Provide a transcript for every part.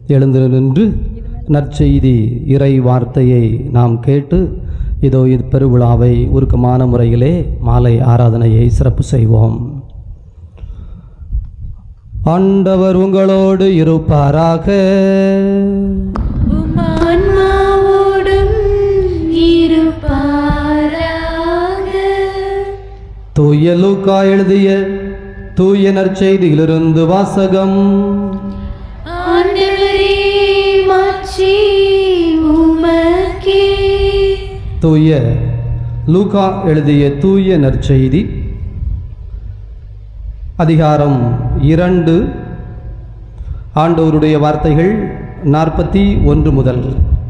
எழுந்து நின்று நற்செய்தி இறை வார்த்தையை நாம் கேட்டு இதோ இது பெருவிழாவை உருக்கமான முறையிலே மாலை ஆராதனையை சிறப்பு செய்வோம் ஆண்டவர் உங்களோடு இருப்பாராக உம்மான்மாவோடும் இருப்பாராக தூய லூக்கா எழுதிய தூய நற்செய்தியிலிருந்து வாசகம் ஆண்டவரே மாட்சி உமக்கே தூய லூகா எழுதிய தூய நற்செய்தி அதிகாரம் இரண்டு ஆண்டவருடைய வார்த்தைகள் நாற்பத்தி ஒன்று முதல்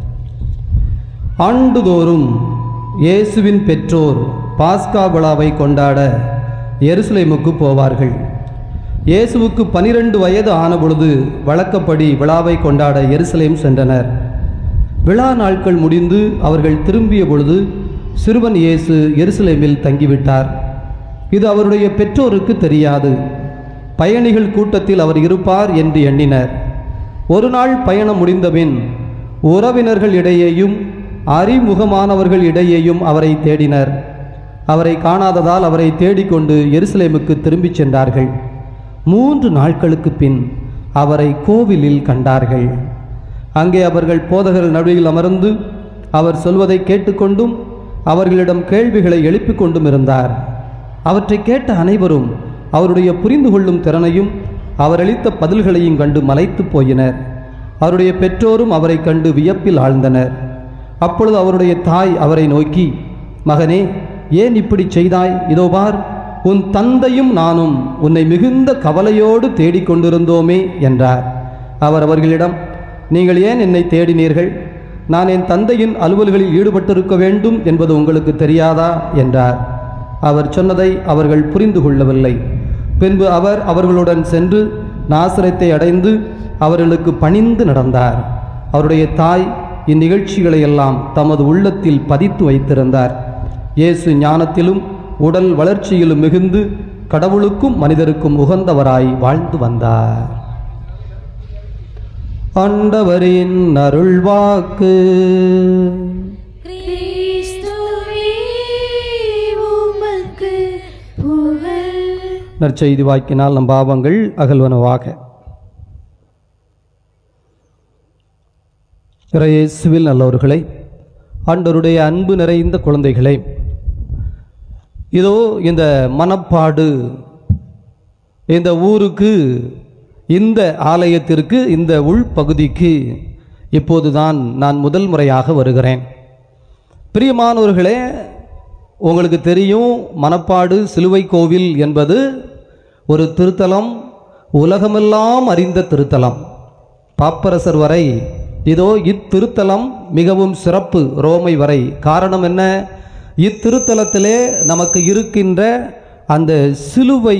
ஆண்டுதோறும் இயேசுவின் பெற்றோர் பாஸ்கா விழாவை கொண்டாட எருசலேமுக்கு போவார்கள் இயேசுவுக்கு பனிரெண்டு வயது ஆனபொழுது வழக்கப்படி விழாவை கொண்டாட எருசலேம் சென்றனர் விழா நாட்கள் முடிந்து அவர்கள் திரும்பிய பொழுது சிறுவன் இயேசு எருசலேமில் தங்கிவிட்டார் இது அவருடைய பெற்றோருக்கு தெரியாது பயணிகள் கூட்டத்தில் அவர் இருப்பார் என்று எண்ணினர் ஒரு நாள் பயணம் முடிந்தபின் உறவினர்கள் இடையேயும் அறிமுகமானவர்கள் இடையேயும் அவரை தேடினர் அவரை காணாததால் அவரை தேடிக்கொண்டு எருசலேமுக்கு திரும்பிச் சென்றார்கள் மூன்று நாட்களுக்கு பின் அவரை கோவிலில் கண்டார்கள் அங்கே அவர்கள் போதகர் நடுவில் அமர்ந்து அவர் சொல்வதை கேட்டுக்கொண்டும் அவர்களிடம் கேள்விகளை எழுப்பிக் கொண்டும் இருந்தார் அவற்றை கேட்ட அனைவரும் அவருடைய புரிந்து கொள்ளும் திறனையும் அவர் அளித்த பதில்களையும் கண்டு மலைத்து போயினர் அவருடைய பெற்றோரும் அவரை கண்டு வியப்பில் ஆழ்ந்தனர் அப்பொழுது அவருடைய தாய் அவரை நோக்கி மகனே ஏன் இப்படி செய்தாய் இதோ பார் உன் தந்தையும் நானும் உன்னை மிகுந்த கவலையோடு தேடிக்கொண்டிருந்தோமே என்றார் அவர் அவர்களிடம் நீங்கள் ஏன் என்னை தேடினீர்கள் நான் என் தந்தையின் அலுவல்களில் ஈடுபட்டிருக்க வேண்டும் என்பது உங்களுக்கு தெரியாதா என்றார் அவர் சொன்னதை அவர்கள் புரிந்து கொள்ளவில்லை பின்பு அவர் அவர்களுடன் சென்று நாசரத்தை அடைந்து அவர்களுக்கு பணிந்து நடந்தார் அவருடைய தாய் இந்நிகழ்ச்சிகளை எல்லாம் தமது உள்ளத்தில் பதித்து வைத்திருந்தார் இயேசு ஞானத்திலும் உடல் வளர்ச்சியிலும் மிகுந்து கடவுளுக்கும் மனிதருக்கும் உகந்தவராய் வாழ்ந்து வந்தார் ஆண்டவரின் அருள்வாக்கு கிறிஸ்துவே உமக்கு புகழ் நற்செய்தி வாக்கினால் நம் பாவங்கள் அகல்வனவாக இறையேசுவில் நல்லவர்களே ஆண்டவருடைய அன்பு நிறைந்த குழந்தைகளே இதோ இந்த மனப்பாடு இந்த ஊருக்கு இந்த ஆலயத்திற்கு இந்த உள்பகுதிக்கு இப்போதுதான் நான் முதல் முறையாக வருகிறேன் பிரியமானவர்களே உங்களுக்கு தெரியும் மணப்பாடு சிலுவை கோவில் என்பது ஒரு திருத்தலம் உலகமெல்லாம் அறிந்த திருத்தலம் பாப்பரசர் வரை இதோ இத்திருத்தலம் மிகவும் சிறப்பு ரோமை வரை காரணம் என்ன இத்திருத்தலத்திலே நமக்கு இருக்கின்ற அந்த சிலுவை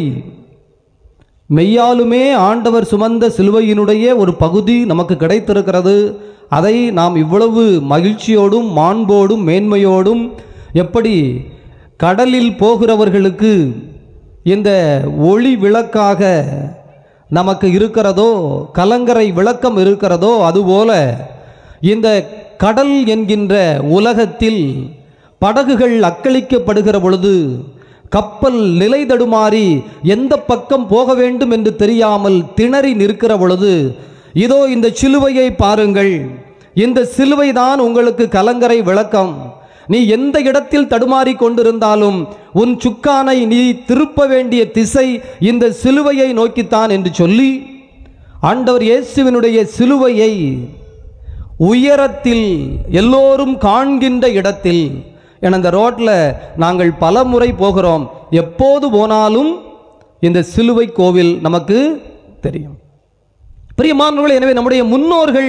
மெய்யாலுமே ஆண்டவர் சுமந்த சிலுவையினுடைய ஒரு பகுதி நமக்கு கிடைத்திருக்கிறது அதை நாம் இவ்வளவு மகிழ்ச்சியோடும் மாண்போடும் மேன்மையோடும் எப்படி கடலில் போகிறவர்களுக்கு இந்த ஒளி விளக்காக நமக்கு இருக்கிறதோ கலங்கரை விளக்கம் இருக்கிறதோ அதுபோல இந்த கடல் என்கின்ற உலகத்தில் படகுகள் அக்களிக்கப்படுகிற பொழுது கப்பல் நிலை தடுமாறி எந்த பக்கம் போக வேண்டும் என்று தெரியாமல் திணறி நிற்கிற பொழுது இதோ இந்த சிலுவையை பாருங்கள் இந்த சிலுவை தான் உங்களுக்கு கலங்கரை விளக்கம் நீ எந்த இடத்தில் தடுமாறி கொண்டிருந்தாலும் உன் சுக்கானை நீ திருப்ப வேண்டிய திசை இந்த சிலுவையை நோக்கித்தான் என்று சொல்லி ஆண்டவர் இயேசுவினுடைய சிலுவையை உயரத்தில் எல்லோரும் காண்கின்ற இடத்தில் என இந்த ரோட்டில் நாங்கள் பல முறை போகிறோம் எப்போது போனாலும் இந்த சிலுவை கோவில் நமக்கு தெரியும் பிரியமானவர்கள் எனவே நம்முடைய முன்னோர்கள்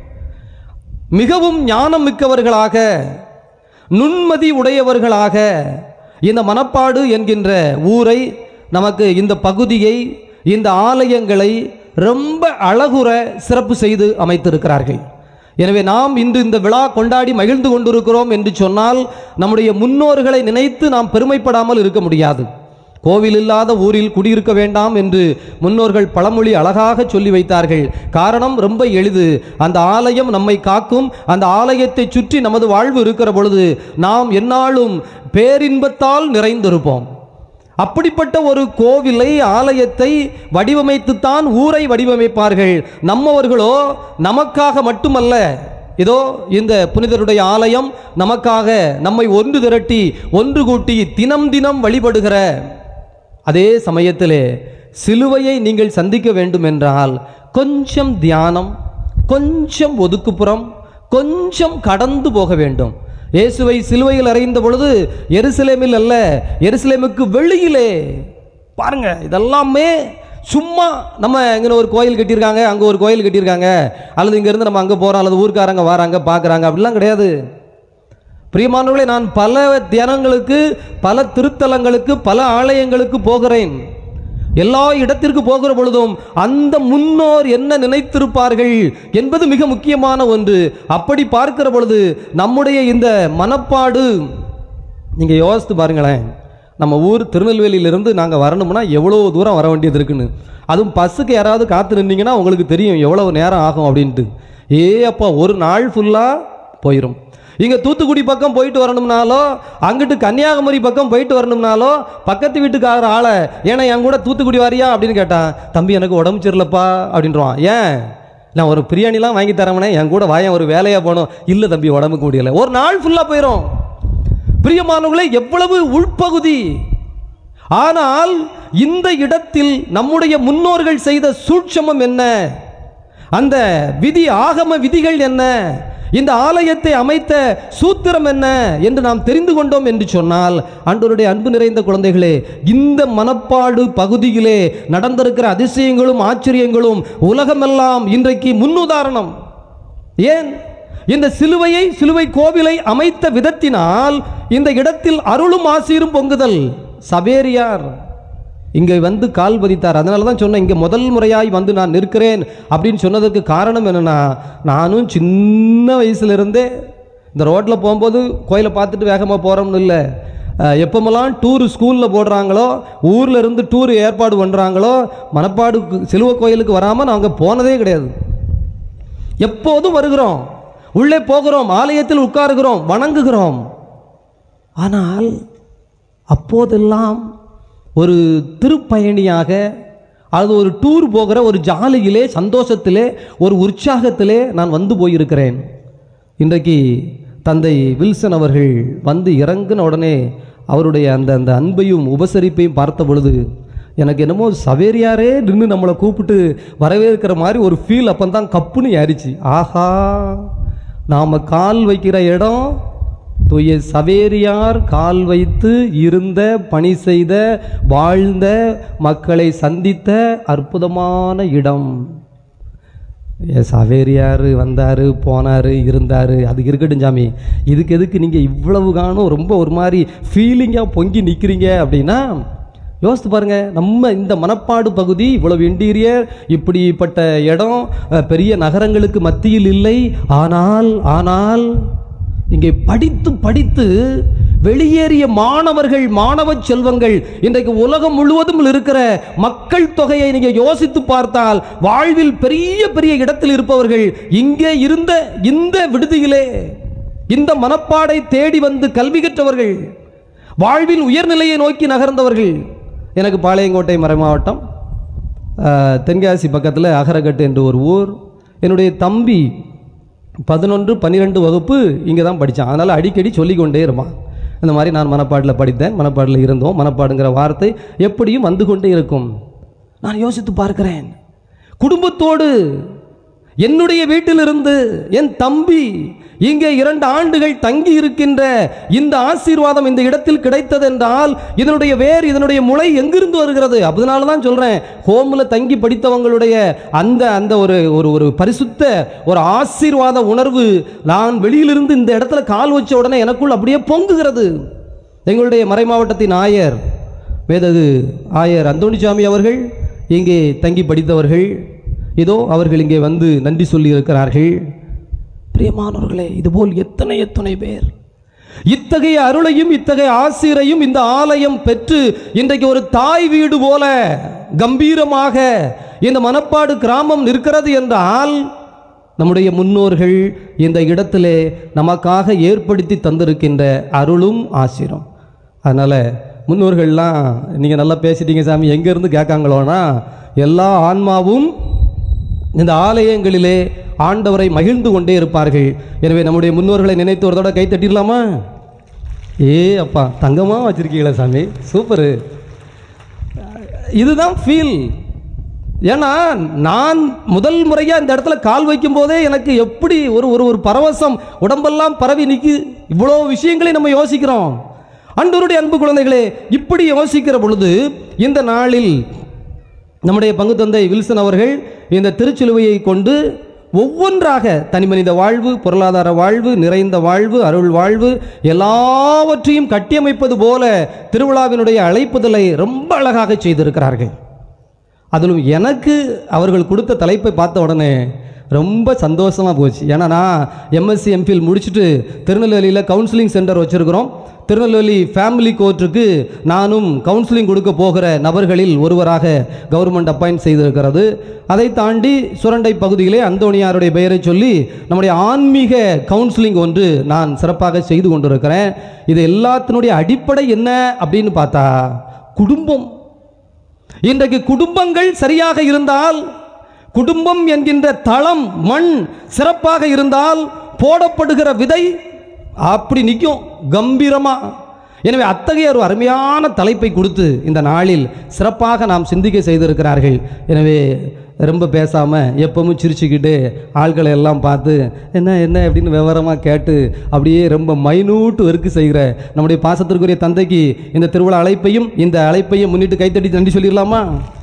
மிகவும் ஞானம் மிக்கவர்களாக நுண்மதி உடையவர்களாக இந்த மனப்பாடு என்கின்ற ஊரை நமக்கு இந்த பகுதியை இந்த ஆலயங்களை ரொம்ப அழகுற சிறப்பு செய்து அமைத்திருக்கிறார்கள் எனவே நாம் இன்று இந்த விழா கொண்டாடி மகிழ்ந்து கொண்டிருக்கிறோம் என்று சொன்னால் நம்முடைய முன்னோர்களை நினைத்து நாம் பெருமைப்படாமல் இருக்க முடியாது கோவில் இல்லாத ஊரில் குடியிருக்க வேண்டாம் என்று முன்னோர்கள் பழமொழி அழகாக சொல்லி வைத்தார்கள் காரணம் ரொம்ப எளிது அந்த ஆலயம் நம்மை காக்கும் அந்த ஆலயத்தை சுற்றி நமது வாழ்வு இருக்கிற பொழுது நாம் எந்நாளும் பேரின்பத்தால் நிறைந்திருப்போம் அப்படிப்பட்ட ஒரு கோவிலை ஆலயத்தை வடிவமைத்துத்தான் ஊரை வடிவமைப்பார்கள் நம்மவர்களோ நமக்காக மட்டுமல்ல இதோ இந்த புனிதருடைய ஆலயம் நமக்காக நம்மை ஒன்று திரட்டி ஒன்று கூட்டி தினம் தினம் வழிபடுகிற அதே சமயத்திலே சிலுவையை நீங்கள் சந்திக்க வேண்டும் என்றால் கொஞ்சம் தியானம் கொஞ்சம் ஒதுக்குப்புறம் கொஞ்சம் கடந்து போக வேண்டும் இயேசுவை சிலுவையில் அறைந்த பொழுது எருசலேமில் அல்ல எருசலேமுக்கு வெளியிலே பாருங்க இதெல்லாமே சும்மா நம்ம இங்கே ஒரு கோயில் கட்டியிருக்காங்க அங்கே ஒரு கோயில் கட்டியிருக்காங்க அல்லது இங்கேருந்து நம்ம அங்கே போகிறோம் அல்லது ஊர்க்காரங்க வராங்க பார்க்குறாங்க அப்படிலாம் கிடையாது பிரியமானவர்களே நான் பல தியானங்களுக்கு பல திருத்தலங்களுக்கு பல ஆலயங்களுக்கு போகிறேன் எல்லா இடத்திற்கு போகிற பொழுதும் அந்த முன்னோர் என்ன நினைத்திருப்பார்கள் என்பது மிக முக்கியமான ஒன்று அப்படி பார்க்கிற பொழுது நம்முடைய இந்த மனப்பாடு நீங்கள் யோசித்து பாருங்களேன் நம்ம ஊர் திருநெல்வேலியிலிருந்து நாங்கள் வரணும்னா எவ்வளோ தூரம் வர வேண்டியது இருக்குன்னு அதுவும் பஸ்ஸுக்கு யாராவது காத்து நின்னீங்கன்னா உங்களுக்கு தெரியும் எவ்வளவு நேரம் ஆகும் அப்படின்ட்டு ஏ அப்பா ஒரு நாள் ஃபுல்லாக போயிடும் இங்கே தூத்துக்குடி பக்கம் போயிட்டு வரணும்னாலோ அங்கிட்டு கன்னியாகுமரி பக்கம் போயிட்டு வரணும்னாலோ பக்கத்து வீட்டுக்கார ஆளை ஏன்னா என் கூட தூத்துக்குடி வாரியா அப்படின்னு கேட்டான் தம்பி எனக்கு உடம்பு சரியில்லப்பா அப்படின்றான் ஏன் நான் ஒரு பிரியாணிலாம் வாங்கி தரவனே என் கூட வாயன் ஒரு வேலையாக போகணும் இல்லை தம்பி உடம்புக்கு முடியல ஒரு நாள் ஃபுல்லாக போயிடும் பிரியமானவர்களே எவ்வளவு உள்பகுதி ஆனால் இந்த இடத்தில் நம்முடைய முன்னோர்கள் செய்த சூட்சமம் என்ன அந்த விதி ஆகம விதிகள் என்ன இந்த ஆலயத்தை அமைத்த சூத்திரம் என்ன என்று நாம் தெரிந்து கொண்டோம் என்று சொன்னால் ஆண்டவருடைய அன்பு நிறைந்த குழந்தைகளே இந்த மனப்பாடு பகுதியிலே நடந்திருக்கிற அதிசயங்களும் ஆச்சரியங்களும் உலகமெல்லாம் இன்றைக்கு முன்னுதாரணம் ஏன் இந்த சிலுவையை சிலுவை கோவிலை அமைத்த விதத்தினால் இந்த இடத்தில் அருளும் ஆசீரும் பொங்குதல் சவேரியார் இங்கே வந்து கால் பதித்தார் அதனால தான் சொன்னேன் இங்கே முதல் முறையாய் வந்து நான் நிற்கிறேன் அப்படின்னு சொன்னதற்கு காரணம் என்னன்னா நானும் சின்ன வயசுலேருந்தே இந்த ரோட்டில் போகும்போது கோயிலை பார்த்துட்டு வேகமாக போகிறோம்னு இல்லை அஹ், எப்பமெல்லாம் டூர் ஸ்கூலில் போடுறாங்களோ ஊரில் இருந்து டூர் ஏற்பாடு பண்ணுறாங்களோ மணப்பாடு சிலுவை கோயிலுக்கு வராமல் நாங்கள் போனதே கிடையாது எப்போதும் வருகிறோம் உள்ளே போகிறோம் ஆலயத்தில் உட்காருகிறோம் வணங்குகிறோம் ஆனால் அப்போதெல்லாம் ஒரு திருப்பயணியாக அது ஒரு டூர் போகிற ஒரு ஜாலியிலே சந்தோஷத்திலே ஒரு உற்சாகத்திலே நான் வந்து போயிருக்கிறேன் இன்றைக்கு தந்தை வில்சன் அவர்கள் வந்து இறங்கின உடனே அவருடைய அந்த அந்த அன்பையும் உபசரிப்பையும் பார்த்த பொழுது எனக்கு என்னமோ சவேரியாரே நின்று நம்மளை கூப்பிட்டு வரவேற்கிற மாதிரி ஒரு ஃபீல் அப்போ தான் கப்புன்னு ஏறிச்சு ஆஹா நாம் கால் வைக்கிற இடம் தூய சவேரியார் கால் வைத்து இருந்த பணி செய்த வாழ்ந்த மக்களை சந்தித்த அற்புதமான இடம் ஏ சவேரியார் வந்தார் போனார் இருந்தார் அது இருக்கட்டும் சாமி இதுக்கு எதுக்கு நீங்கள் இவ்வளவு காணும் ரொம்ப ஒரு மாதிரி ஃபீலிங்காக பொங்கி நிற்கிறீங்க அப்படின்னா யோசித்து பாருங்க நம்ம இந்த மணப்பாடு பகுதி இவ்வளவு இன்டீரியர் இப்படிப்பட்ட இடம் அஹ், பெரிய நகரங்களுக்கு மத்தியில் இல்லை ஆனால் ஆனால் இங்கே படித்து படித்து வெளியேறிய மாணவர்கள் மாணவ செல்வங்கள் இன்றைக்கு உலகம் முழுவதும் இருக்கிற மக்கள் தொகையை நீங்க யோசித்து பார்த்தால் வாழ்வில் பெரிய பெரிய இடத்தில் இருப்பவர்கள் இங்கே இருந்த இந்த விடுதியிலே இந்த மனப்பாடை தேடி வந்து கல்வி கற்றவர்கள் வாழ்வில் உயர்நிலையை நோக்கி நகர்ந்தவர்கள் எனக்கு பாளையங்கோட்டை மறைமாவட்டம் அஹ், தென்காசி பக்கத்தில் அகரகட்டு என்று ஒரு ஊர் என்னுடைய தம்பி பதினொன்று பன்னிரெண்டு வகுப்பு இங்கே தான் படித்தான் அதனால் அடிக்கடி சொல்லிக்கொண்டே இருப்பான் இந்த மாதிரி நான் மனப்பாட்டில் படித்தேன் மனப்பாட்டில் இருந்தோம் மனப்பாடுங்கிற வார்த்தை எப்படியும் வந்து கொண்டே இருக்கும் நான் யோசித்து பார்க்கிறேன் குடும்பத்தோடு என்னுடைய வீட்டிலிருந்து என் தம்பி இங்கே இரண்டு ஆண்டுகள் தங்கி இருக்கின்ற இந்த ஆசீர்வாதம் இந்த இடத்தில் கிடைத்ததென்றால் இதனுடைய வேர் இதனுடைய முளை எங்கிருந்து வருகிறது அதனால தான் சொல்றேன் ஹோமில் தங்கி படித்தவங்களுடைய அந்த அந்த ஒரு ஒரு ஒரு பரிசுத்த ஒரு ஆசீர்வாத உணர்வு நான் வெளியிலிருந்து இந்த இடத்துல கால் வச்ச உடனே எனக்குள் அப்படியே பொங்குகிறது எங்களுடைய மறைமாவட்டத்தின் ஆயர் வேதது ஆயர் அந்தோணிசாமி அவர்கள் இங்கே தங்கி படித்தவர்கள் இதோ அவர்கள் இங்கே வந்து நன்றி சொல்லி இருக்கிறார்கள் பிரியமானவர்களே இதுபோல் எத்தனை எத்தனை பேர் இத்தகைய அருளையும் இத்தகைய ஆசிரையும் இந்த ஆலயம் பெற்று இன்றைக்கு ஒரு தாய் வீடு போல கம்பீரமாக இந்த மணப்பாடு கிராமம் இருக்கிறது என்றால் நம்முடைய முன்னோர்கள் இந்த இடத்திலே நமக்காக ஏற்படுத்தி தந்திருக்கின்ற அருளும் ஆசிரம் அதனால் முன்னோர்கள்லாம் நீங்கள் நல்லா பேசிட்டீங்க சாமி எங்கேருந்து கேட்காங்களோனா எல்லா ஆன்மாவும் இந்த ஆலயங்களிலே ஆண்டவரை மகிழ்ந்து கொண்டே இருப்பார்கள் எனவே நம்முடைய முன்னோர்களை நினைத்து ஒரு தடவை கை தட்டிடலாமா ஏ அப்பா தங்கமாக வச்சிருக்கீங்களா சாமி சூப்பரு இதுதான் ஃபீல் ஏன்னா நான் முதல் முறையாக இந்த இடத்துல கால் வைக்கும் போதே எனக்கு எப்படி ஒரு ஒரு ஒரு பரவசம் உடம்பெல்லாம் பரவி நிற்கி இவ்வளோ விஷயங்களை நம்ம யோசிக்கிறோம் அன்பருடைய அன்பு குழந்தைகளே இப்படி யோசிக்கிற பொழுது இந்த நாளில் நம்முடைய பங்கு தந்தை வில்சன் அவர்கள் இந்த திருச்சிலுவையை கொண்டு ஒவ்வொன்றாக தனிமனித வாழ்வு பொருளாதார வாழ்வு நிறைந்த வாழ்வு அருள் வாழ்வு எல்லாவற்றையும் கட்டியமைப்பது போல திருவிழாவினுடைய அழைப்புதலை ரொம்ப அழகாக செய்திருக்கிறார்கள் அதிலும் எனக்கு அவர்கள் கொடுத்த தலைப்பை பார்த்த உடனே ரொம்ப சந்தோஷமாக போச்சு ஏன்னா நான் எம்எஸ்சி எம்ஃபில் முடிச்சுட்டு திருநெல்வேலியில் கவுன்சிலிங் சென்டர் வச்சுருக்கிறோம் திருநெல்வேலி ஃபேமிலி கோர்ட்டுக்கு நானும் கவுன்சிலிங் கொடுக்க போகிற நபர்களில் ஒருவராக கவர்மெண்ட் அப்பாயிண்ட் செய்திருக்கிறது அதை தாண்டி சுரண்டை பகுதியிலே அந்தோணியாருடைய பெயரை சொல்லி நம்முடைய ஆன்மீக கவுன்சிலிங் ஒன்று நான் சிறப்பாக செய்து கொண்டிருக்கிறேன் இது எல்லாத்தினுடைய அடிப்படை என்ன அப்படின்னு பார்த்தா குடும்பம் இன்றைக்கு குடும்பங்கள் சரியாக இருந்தால் குடும்பம் என்கின்ற தளம் மண் சிறப்பாக இருந்தால் போடப்படுகிற விதை அப்படி நிற்கும் கம்பீரமா எனவே அத்தகைய ஒரு அருமையான தலைப்பை கொடுத்து இந்த நாளில் சிறப்பாக நாம் சிந்திக்க செய்திருக்கிறார்கள் எனவே ரொம்ப பேசாமல் எப்பவும் சிரிச்சுக்கிட்டு ஆட்களை எல்லாம் பார்த்து என்ன என்ன அப்படின்னு விவரமாக கேட்டு அப்படியே ரொம்ப மைனூட்டு ஒர்க்கு செய்கிற நம்முடைய பாசத்திற்குரிய தந்தைக்கு இந்த திருவிழா அழைப்பையும் இந்த அழைப்பையும் முன்னிட்டு கைத்தட்டி நன்றி சொல்லிடலாமா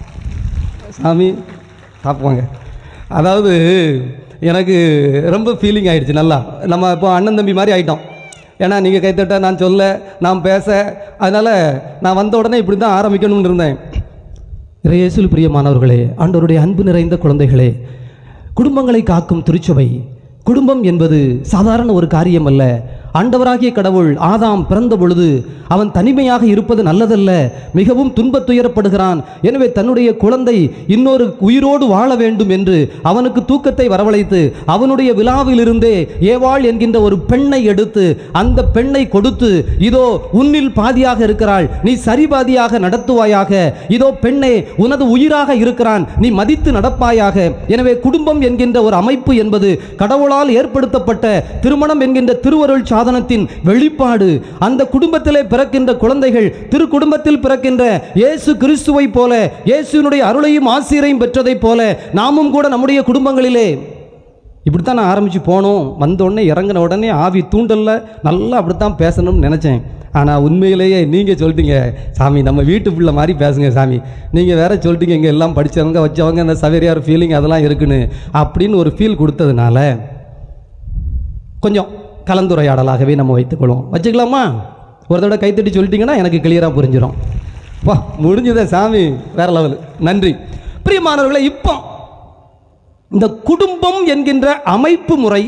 சாமி பார்ப்போங்க அதாவது எனக்கு ரொம்ப ஃபீலிங் ஆயிடுச்சு நல்லா நம்ம இப்போ அண்ணன் தம்பி மாதிரி ஆயிட்டோம் ஏன்னா நீங்கள் கைத்தட்ட நான் சொல்ல நான் பேச அதனால் நான் வந்த உடனே இப்படி தான் ஆரம்பிக்கணும்னு இருந்தேன் இறையேசுல் பிரியமானவர்களே ஆண்டவருடைய அன்பு நிறைந்த குழந்தைகளே குடும்பங்களை காக்கும் திருச்சபை குடும்பம் என்பது சாதாரண ஒரு காரியம் அல்ல ஆண்டவராகிய கடவுள் ஆதாம் பிறந்த பொழுது அவன் தனிமையாக இருப்பது நல்லதல்ல மிகவும் துன்பத் துயரப்படுகிறான் எனவே தன்னுடைய குழந்தை இன்னொரு உயிரோடு வாழ வேண்டும் என்று அவனுக்கு தூக்கத்தை வரவழைத்து அவனுடைய விழாவிலிருந்தே ஏவாள் என்கின்ற ஒரு பெண்ணை எடுத்து அந்த பெண்ணை கொடுத்து இதோ உன்னில் பாதியாக இருக்கிறாள் நீ சரிபாதியாக நடத்துவாயாக இதோ பெண்ணே உனது உயிராக இருக்கிறான் நீ மதித்து நடப்பாயாக எனவே குடும்பம் என்கின்ற ஒரு அமைப்பு என்பது கடவுளால் ஏற்படுத்தப்பட்ட திருமணம் என்கின்ற திருவருள் சாதனத்தின் வெளிப்பாடு அந்த குடும்பத்திலே பிறக்கின்ற குழந்தைகள் திரு குடும்பத்தில் பிறக்கின்ற இயேசு கிறிஸ்துவை போல இயேசுவினுடைய அருளையும் ஆசிரியரையும் பெற்றதைப் போல நாமும் கூட நம்முடைய குடும்பங்களிலே இப்படித்தான் நான் ஆரம்பித்து போனோம் வந்த உடனே இறங்கின உடனே ஆவி தூண்டல்ல நல்லா அப்படித்தான் பேசணும்னு நினச்சேன் ஆனால் உண்மையிலேயே நீங்கள் சொல்லிட்டீங்க சாமி நம்ம வீட்டு பிள்ளை மாதிரி பேசுங்க சாமி நீங்கள் வேற சொல்லிட்டீங்க இங்கே எல்லாம் படித்தவங்க வச்சவங்க இந்த சவேரியார் ஃபீலிங் அதெல்லாம் இருக்குன்னு அப்படின்னு ஒரு ஃபீல் கொடுத்ததுனால கொஞ்சம் கலந்துரையாடலாகவே நம்ம வைத்துக்கொள்வோம் வச்சுக்கலாமா ஒரு தடவை கைத்தட்டி சொல்லிட்டீங்கன்னா எனக்கு கிளியராக புரிஞ்சிடும் வா முடிஞ்சதே சாமி வேற லெவல் நன்றி பிரியமானவர்களே இப்போ இந்த குடும்பம் என்கின்ற அமைப்பு முறை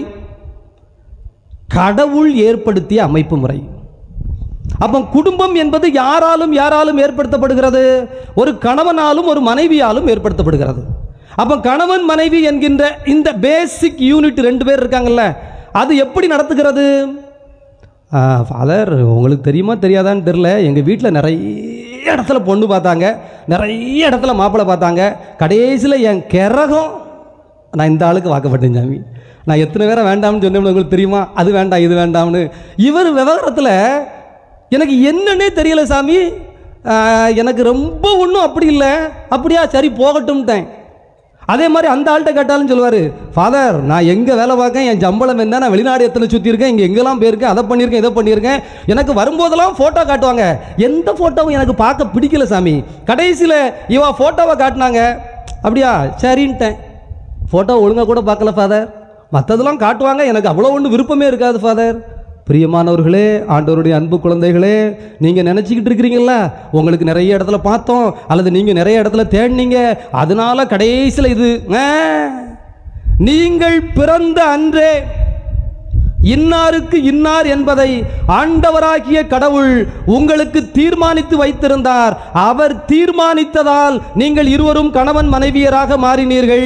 கடவுள் ஏற்படுத்திய அமைப்பு முறை அப்போ குடும்பம் என்பது யாராலும் யாராலும் ஏற்படுத்தப்படுகிறது ஒரு கணவனாலும் ஒரு மனைவியாலும் ஏற்படுத்தப்படுகிறது அப்போ கணவன் மனைவி என்கின்ற இந்த பேசிக் யூனிட் ரெண்டு பேர் இருக்காங்கல்ல அது எப்படி நடத்துகிறது ஃபாதர் உங்களுக்கு தெரியுமா தெரியாதான்னு தெரில எங்கள் வீட்டில் நிறைய இடத்துல பொண்ணு பார்த்தாங்க நிறைய இடத்துல மாப்பிள்ளை பார்த்தாங்க கடைசியில் என் கிறகம் நான் இந்த ஆளுக்கு வாக்கப்பட்டேன் சாமி நான் எத்தனை பேரை வேண்டாம்னு சொன்னேன் உங்களுக்கு தெரியுமா அது வேண்டாம் இது வேண்டாம்னு இவர் விவகாரத்தில் எனக்கு என்னன்னே தெரியல சாமி ஆஹ், எனக்கு ரொம்ப ஒன்றும் அப்படி இல்லை அப்படியா சரி போகட்டும்ட்டேன் அதே மாதிரி அந்த ஆள்கிட்ட கேட்டாலும் சொல்லுவார் ஃபாதர் நான் எங்கே வேலை பார்க்கேன் என் சம்பளம் என்ன நான் வெளிநாடு எத்தனை சுற்றிருக்கேன் இங்கே எங்கெல்லாம் போயிருக்கேன் அதை பண்ணியிருக்கேன் இதை பண்ணியிருக்கேன் எனக்கு வரும்போதெல்லாம் ஃபோட்டோ காட்டுவாங்க எந்த ஃபோட்டோவும் எனக்கு பார்க்க பிடிக்கல சாமி கடைசியில் இவா ஃபோட்டோவை காட்டினாங்க அப்படியா சரின்ட்டேன் ஃபோட்டோ ஒழுங்காக கூட பார்க்கல ஃபாதர் மற்றதெல்லாம் காட்டுவாங்க எனக்கு அவ்வளோ ஒன்றும் விருப்பமே இருக்காது ஃபாதர் பிரியமானவர்களே ஆண்டவருடைய அன்பு குழந்தைகளே நீங்கள் நினச்சிக்கிட்டு இருக்கிறீங்களா உங்களுக்கு நிறைய இடத்துல பார்த்தோம் அல்லது நீங்கள் நிறைய இடத்துல தேடினீங்க அதனால கடைசியில் இது ஆ, நீங்கள் பிறந்த அன்றே இன்னாருக்கு இன்னார் என்பதை ஆண்டவராகிய கடவுள் உங்களுக்கு தீர்மானித்து வைத்திருந்தார் அவர் தீர்மானித்ததால் நீங்கள் இருவரும் கணவன் மனைவியராக மாறினீர்கள்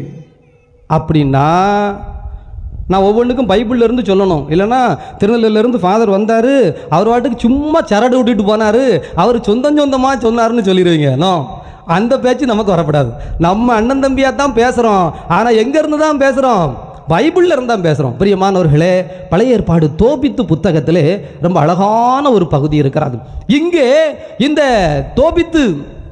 அப்படின்னா நான் ஒவ்வொன்றுக்கும் பைபிள்ல இருந்து சொல்லணும் இல்லைன்னா திருநெல்வேலியில இருந்து ஃபாதர் வந்தார் அவர் வாட்டுக்கு சும்மா சரடு விட்டுட்டு போனார் அவர் சொந்தம் சொந்தமாக சொன்னாருன்னு சொல்லிடுவீங்க நோ அந்த பேச்சு நமக்கு வரப்படாது நம்ம அண்ணன் தம்பியாக தான் பேசுகிறோம் ஆனால் எங்கேருந்து தான் பேசுகிறோம் பைபிள்ல இருந்து தான் பேசுகிறோம் பிரியமானவர்களே பழைய ஏற்பாடு தோபித்து புத்தகத்திலே ரொம்ப அழகான ஒரு பகுதி இருக்கிறது இங்கே இந்த தோபித்து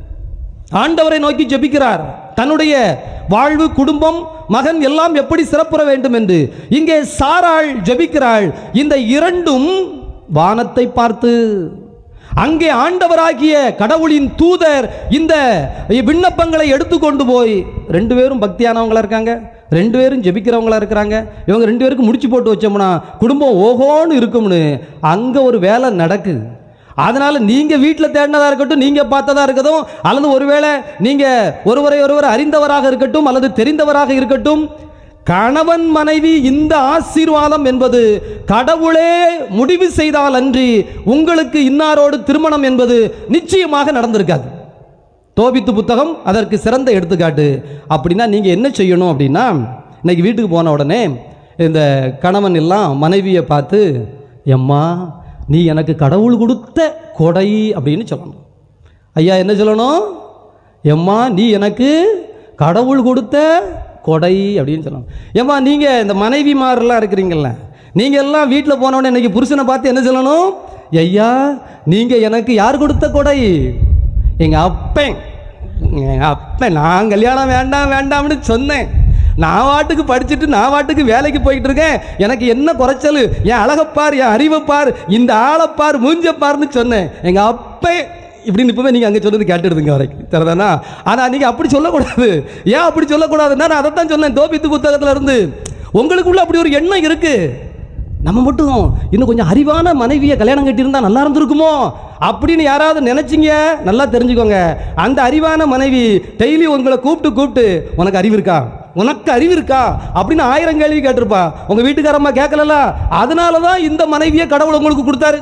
ஆண்டவரை நோக்கி ஜெபிக்கிறார் தன்னுடைய வாழ்வு குடும்பம் மகன் எல்லாம் எப்படி சிறப்புற வேண்டும் என்று இங்கே சாராள் ஜெபிக்கிறாள் இந்த இரண்டும் வானத்தை பார்த்து அங்கே ஆண்டவராகிய கடவுளின் தூதர் இந்த விண்ணப்பங்களை எடுத்துக்கொண்டு போய் ரெண்டு பேரும் பக்தியானவங்களா இருக்காங்க ரெண்டு பேரும் ஜெபிக்கிறவங்களா இருக்கிறாங்க இவங்க ரெண்டு பேருக்கு முடிச்சு போட்டு வச்சோம்னா குடும்பம் ஓஹோன்னு இருக்கும்னு அங்க ஒரு வேலை நடக்குது அதனால நீங்க வீட்டில் தேடினதா இருக்கட்டும் நீங்க பார்த்ததா இருக்கட்டும் அல்லது ஒருவேளை நீங்க ஒருவரை ஒருவர் அறிந்தவராக இருக்கட்டும் அல்லது தெரிந்தவராக இருக்கட்டும் கணவன் மனைவி இந்த ஆசீர்வாதம் என்பது கடவுளே முடிவு செய்தால் அன்றி உங்களுக்கு இன்னாரோடு திருமணம் என்பது நிச்சயமாக நடந்திருக்காது தோபித்து புத்தகம் அதற்கு சிறந்த எடுத்துக்காட்டு அப்படின்னா நீங்கள் என்ன செய்யணும் அப்படின்னா இன்னைக்கு வீட்டுக்கு போன உடனே இந்த கணவன் எல்லாம் மனைவியை பார்த்து எம்மா நீ எனக்கு கடவுள் கொடுத்த கொடை அப்படின்னு சொல்லணும் ஐயா என்ன சொல்லணும் எம்மா நீ எனக்கு கடவுள் கொடுத்த கொடை அப்படின்னு சொல்லணும் ஏம்மா நீங்கள் இந்த மனைவிமாரெல்லாம் இருக்கிறீங்கல்ல நீங்கள் எல்லாம் வீட்டில் போனோடனே இன்னைக்கு புருஷனை பார்த்து என்ன சொல்லணும் ஐயா நீங்கள் எனக்கு யார் கொடுத்த கொடை எங்கள் அப்பன் எங்கள் அப்பன் நான் கல்யாணம் வேண்டாம் வேண்டாம்னு சொன்னேன் நான் வாட்டுக்கு படிச்சுட்டு நான் வாட்டுக்கு வேலைக்கு போயிட்டு இருக்கேன் எனக்கு என்ன குறைச்சல் என் அழகப்பார் என் அறிவைப்பார் இந்த ஆளைப்பார் மூஞ்சப்பார்னு சொன்னேன் எங்கள் அப்பன் இப்படின்னு இப்பவே நீங்கள் அங்கே சொன்னது கேட்டுடுதுங்க வரைக்கும் சரிதானா ஆனால் நீங்கள் அப்படி சொல்லக்கூடாது ஏன் அப்படி சொல்லக்கூடாதுன்னா நான் அதை தான் சொன்னேன் தோபித்து புத்தகத்தில் இருந்து உங்களுக்குள்ள அப்படி ஒரு எண்ணம் இருக்கு நம்ம மட்டும் இன்னும் கொஞ்சம் அறிவான மனைவியை கல்யாணம் கட்டியிருந்தா நல்லா இருந்திருக்குமோ அப்படின்னு யாராவது நினைச்சீங்க நல்லா தெரிஞ்சுக்கோங்க அந்த அறிவான மனைவி டெய்லி உங்களை கூப்பிட்டு கூப்பிட்டு உனக்கு அறிவு இருக்கா உனக்கு அறிவு இருக்கா அப்படின்னு ஆயிரம் கேள்வி கேட்டிருப்பா உங்க வீட்டுக்காரம்மா கேட்கல அதனால தான் இந்த மனைவியை கடவுள் உங்களுக்கு கொடுத்தாரு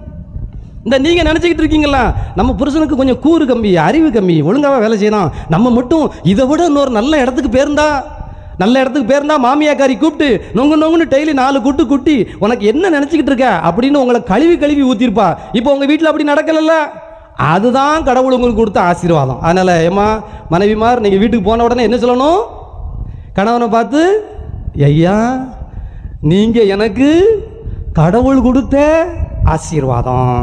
இந்த நீங்க நினைச்சுக்கிட்டு இருக்கீங்களா நம்ம புருஷனுக்கு கொஞ்சம் கூறு கம்மி அறிவு கம்மி ஒழுங்காக வேலை செய்யணும் நம்ம மட்டும் இதை விட இன்னொரு நல்ல இடத்துக்கு பேருந்தா நல்ல இடத்துக்கு பேருந்தா மாமியாக்காரி கூப்பிட்டு நொங்கு நொங்குன்னு டெய்லி நாலு குட்டு குட்டி உனக்கு என்ன நினச்சிக்கிட்டு இருக்க அப்படின்னு உங்களை கழுவி கழுவி ஊற்றிருப்பா இப்போ உங்கள் வீட்டில் அப்படி நடக்கலல்ல அதுதான் கடவுள் உங்களுக்கு கொடுத்த ஆசீர்வாதம் அதனால் ஏம்மா மனைவிமார் நீங்கள் வீட்டுக்கு போன உடனே என்ன சொல்லணும் கணவனை பார்த்து ஐயா நீங்கள் எனக்கு கடவுள் கொடுத்த ஆசீர்வாதம்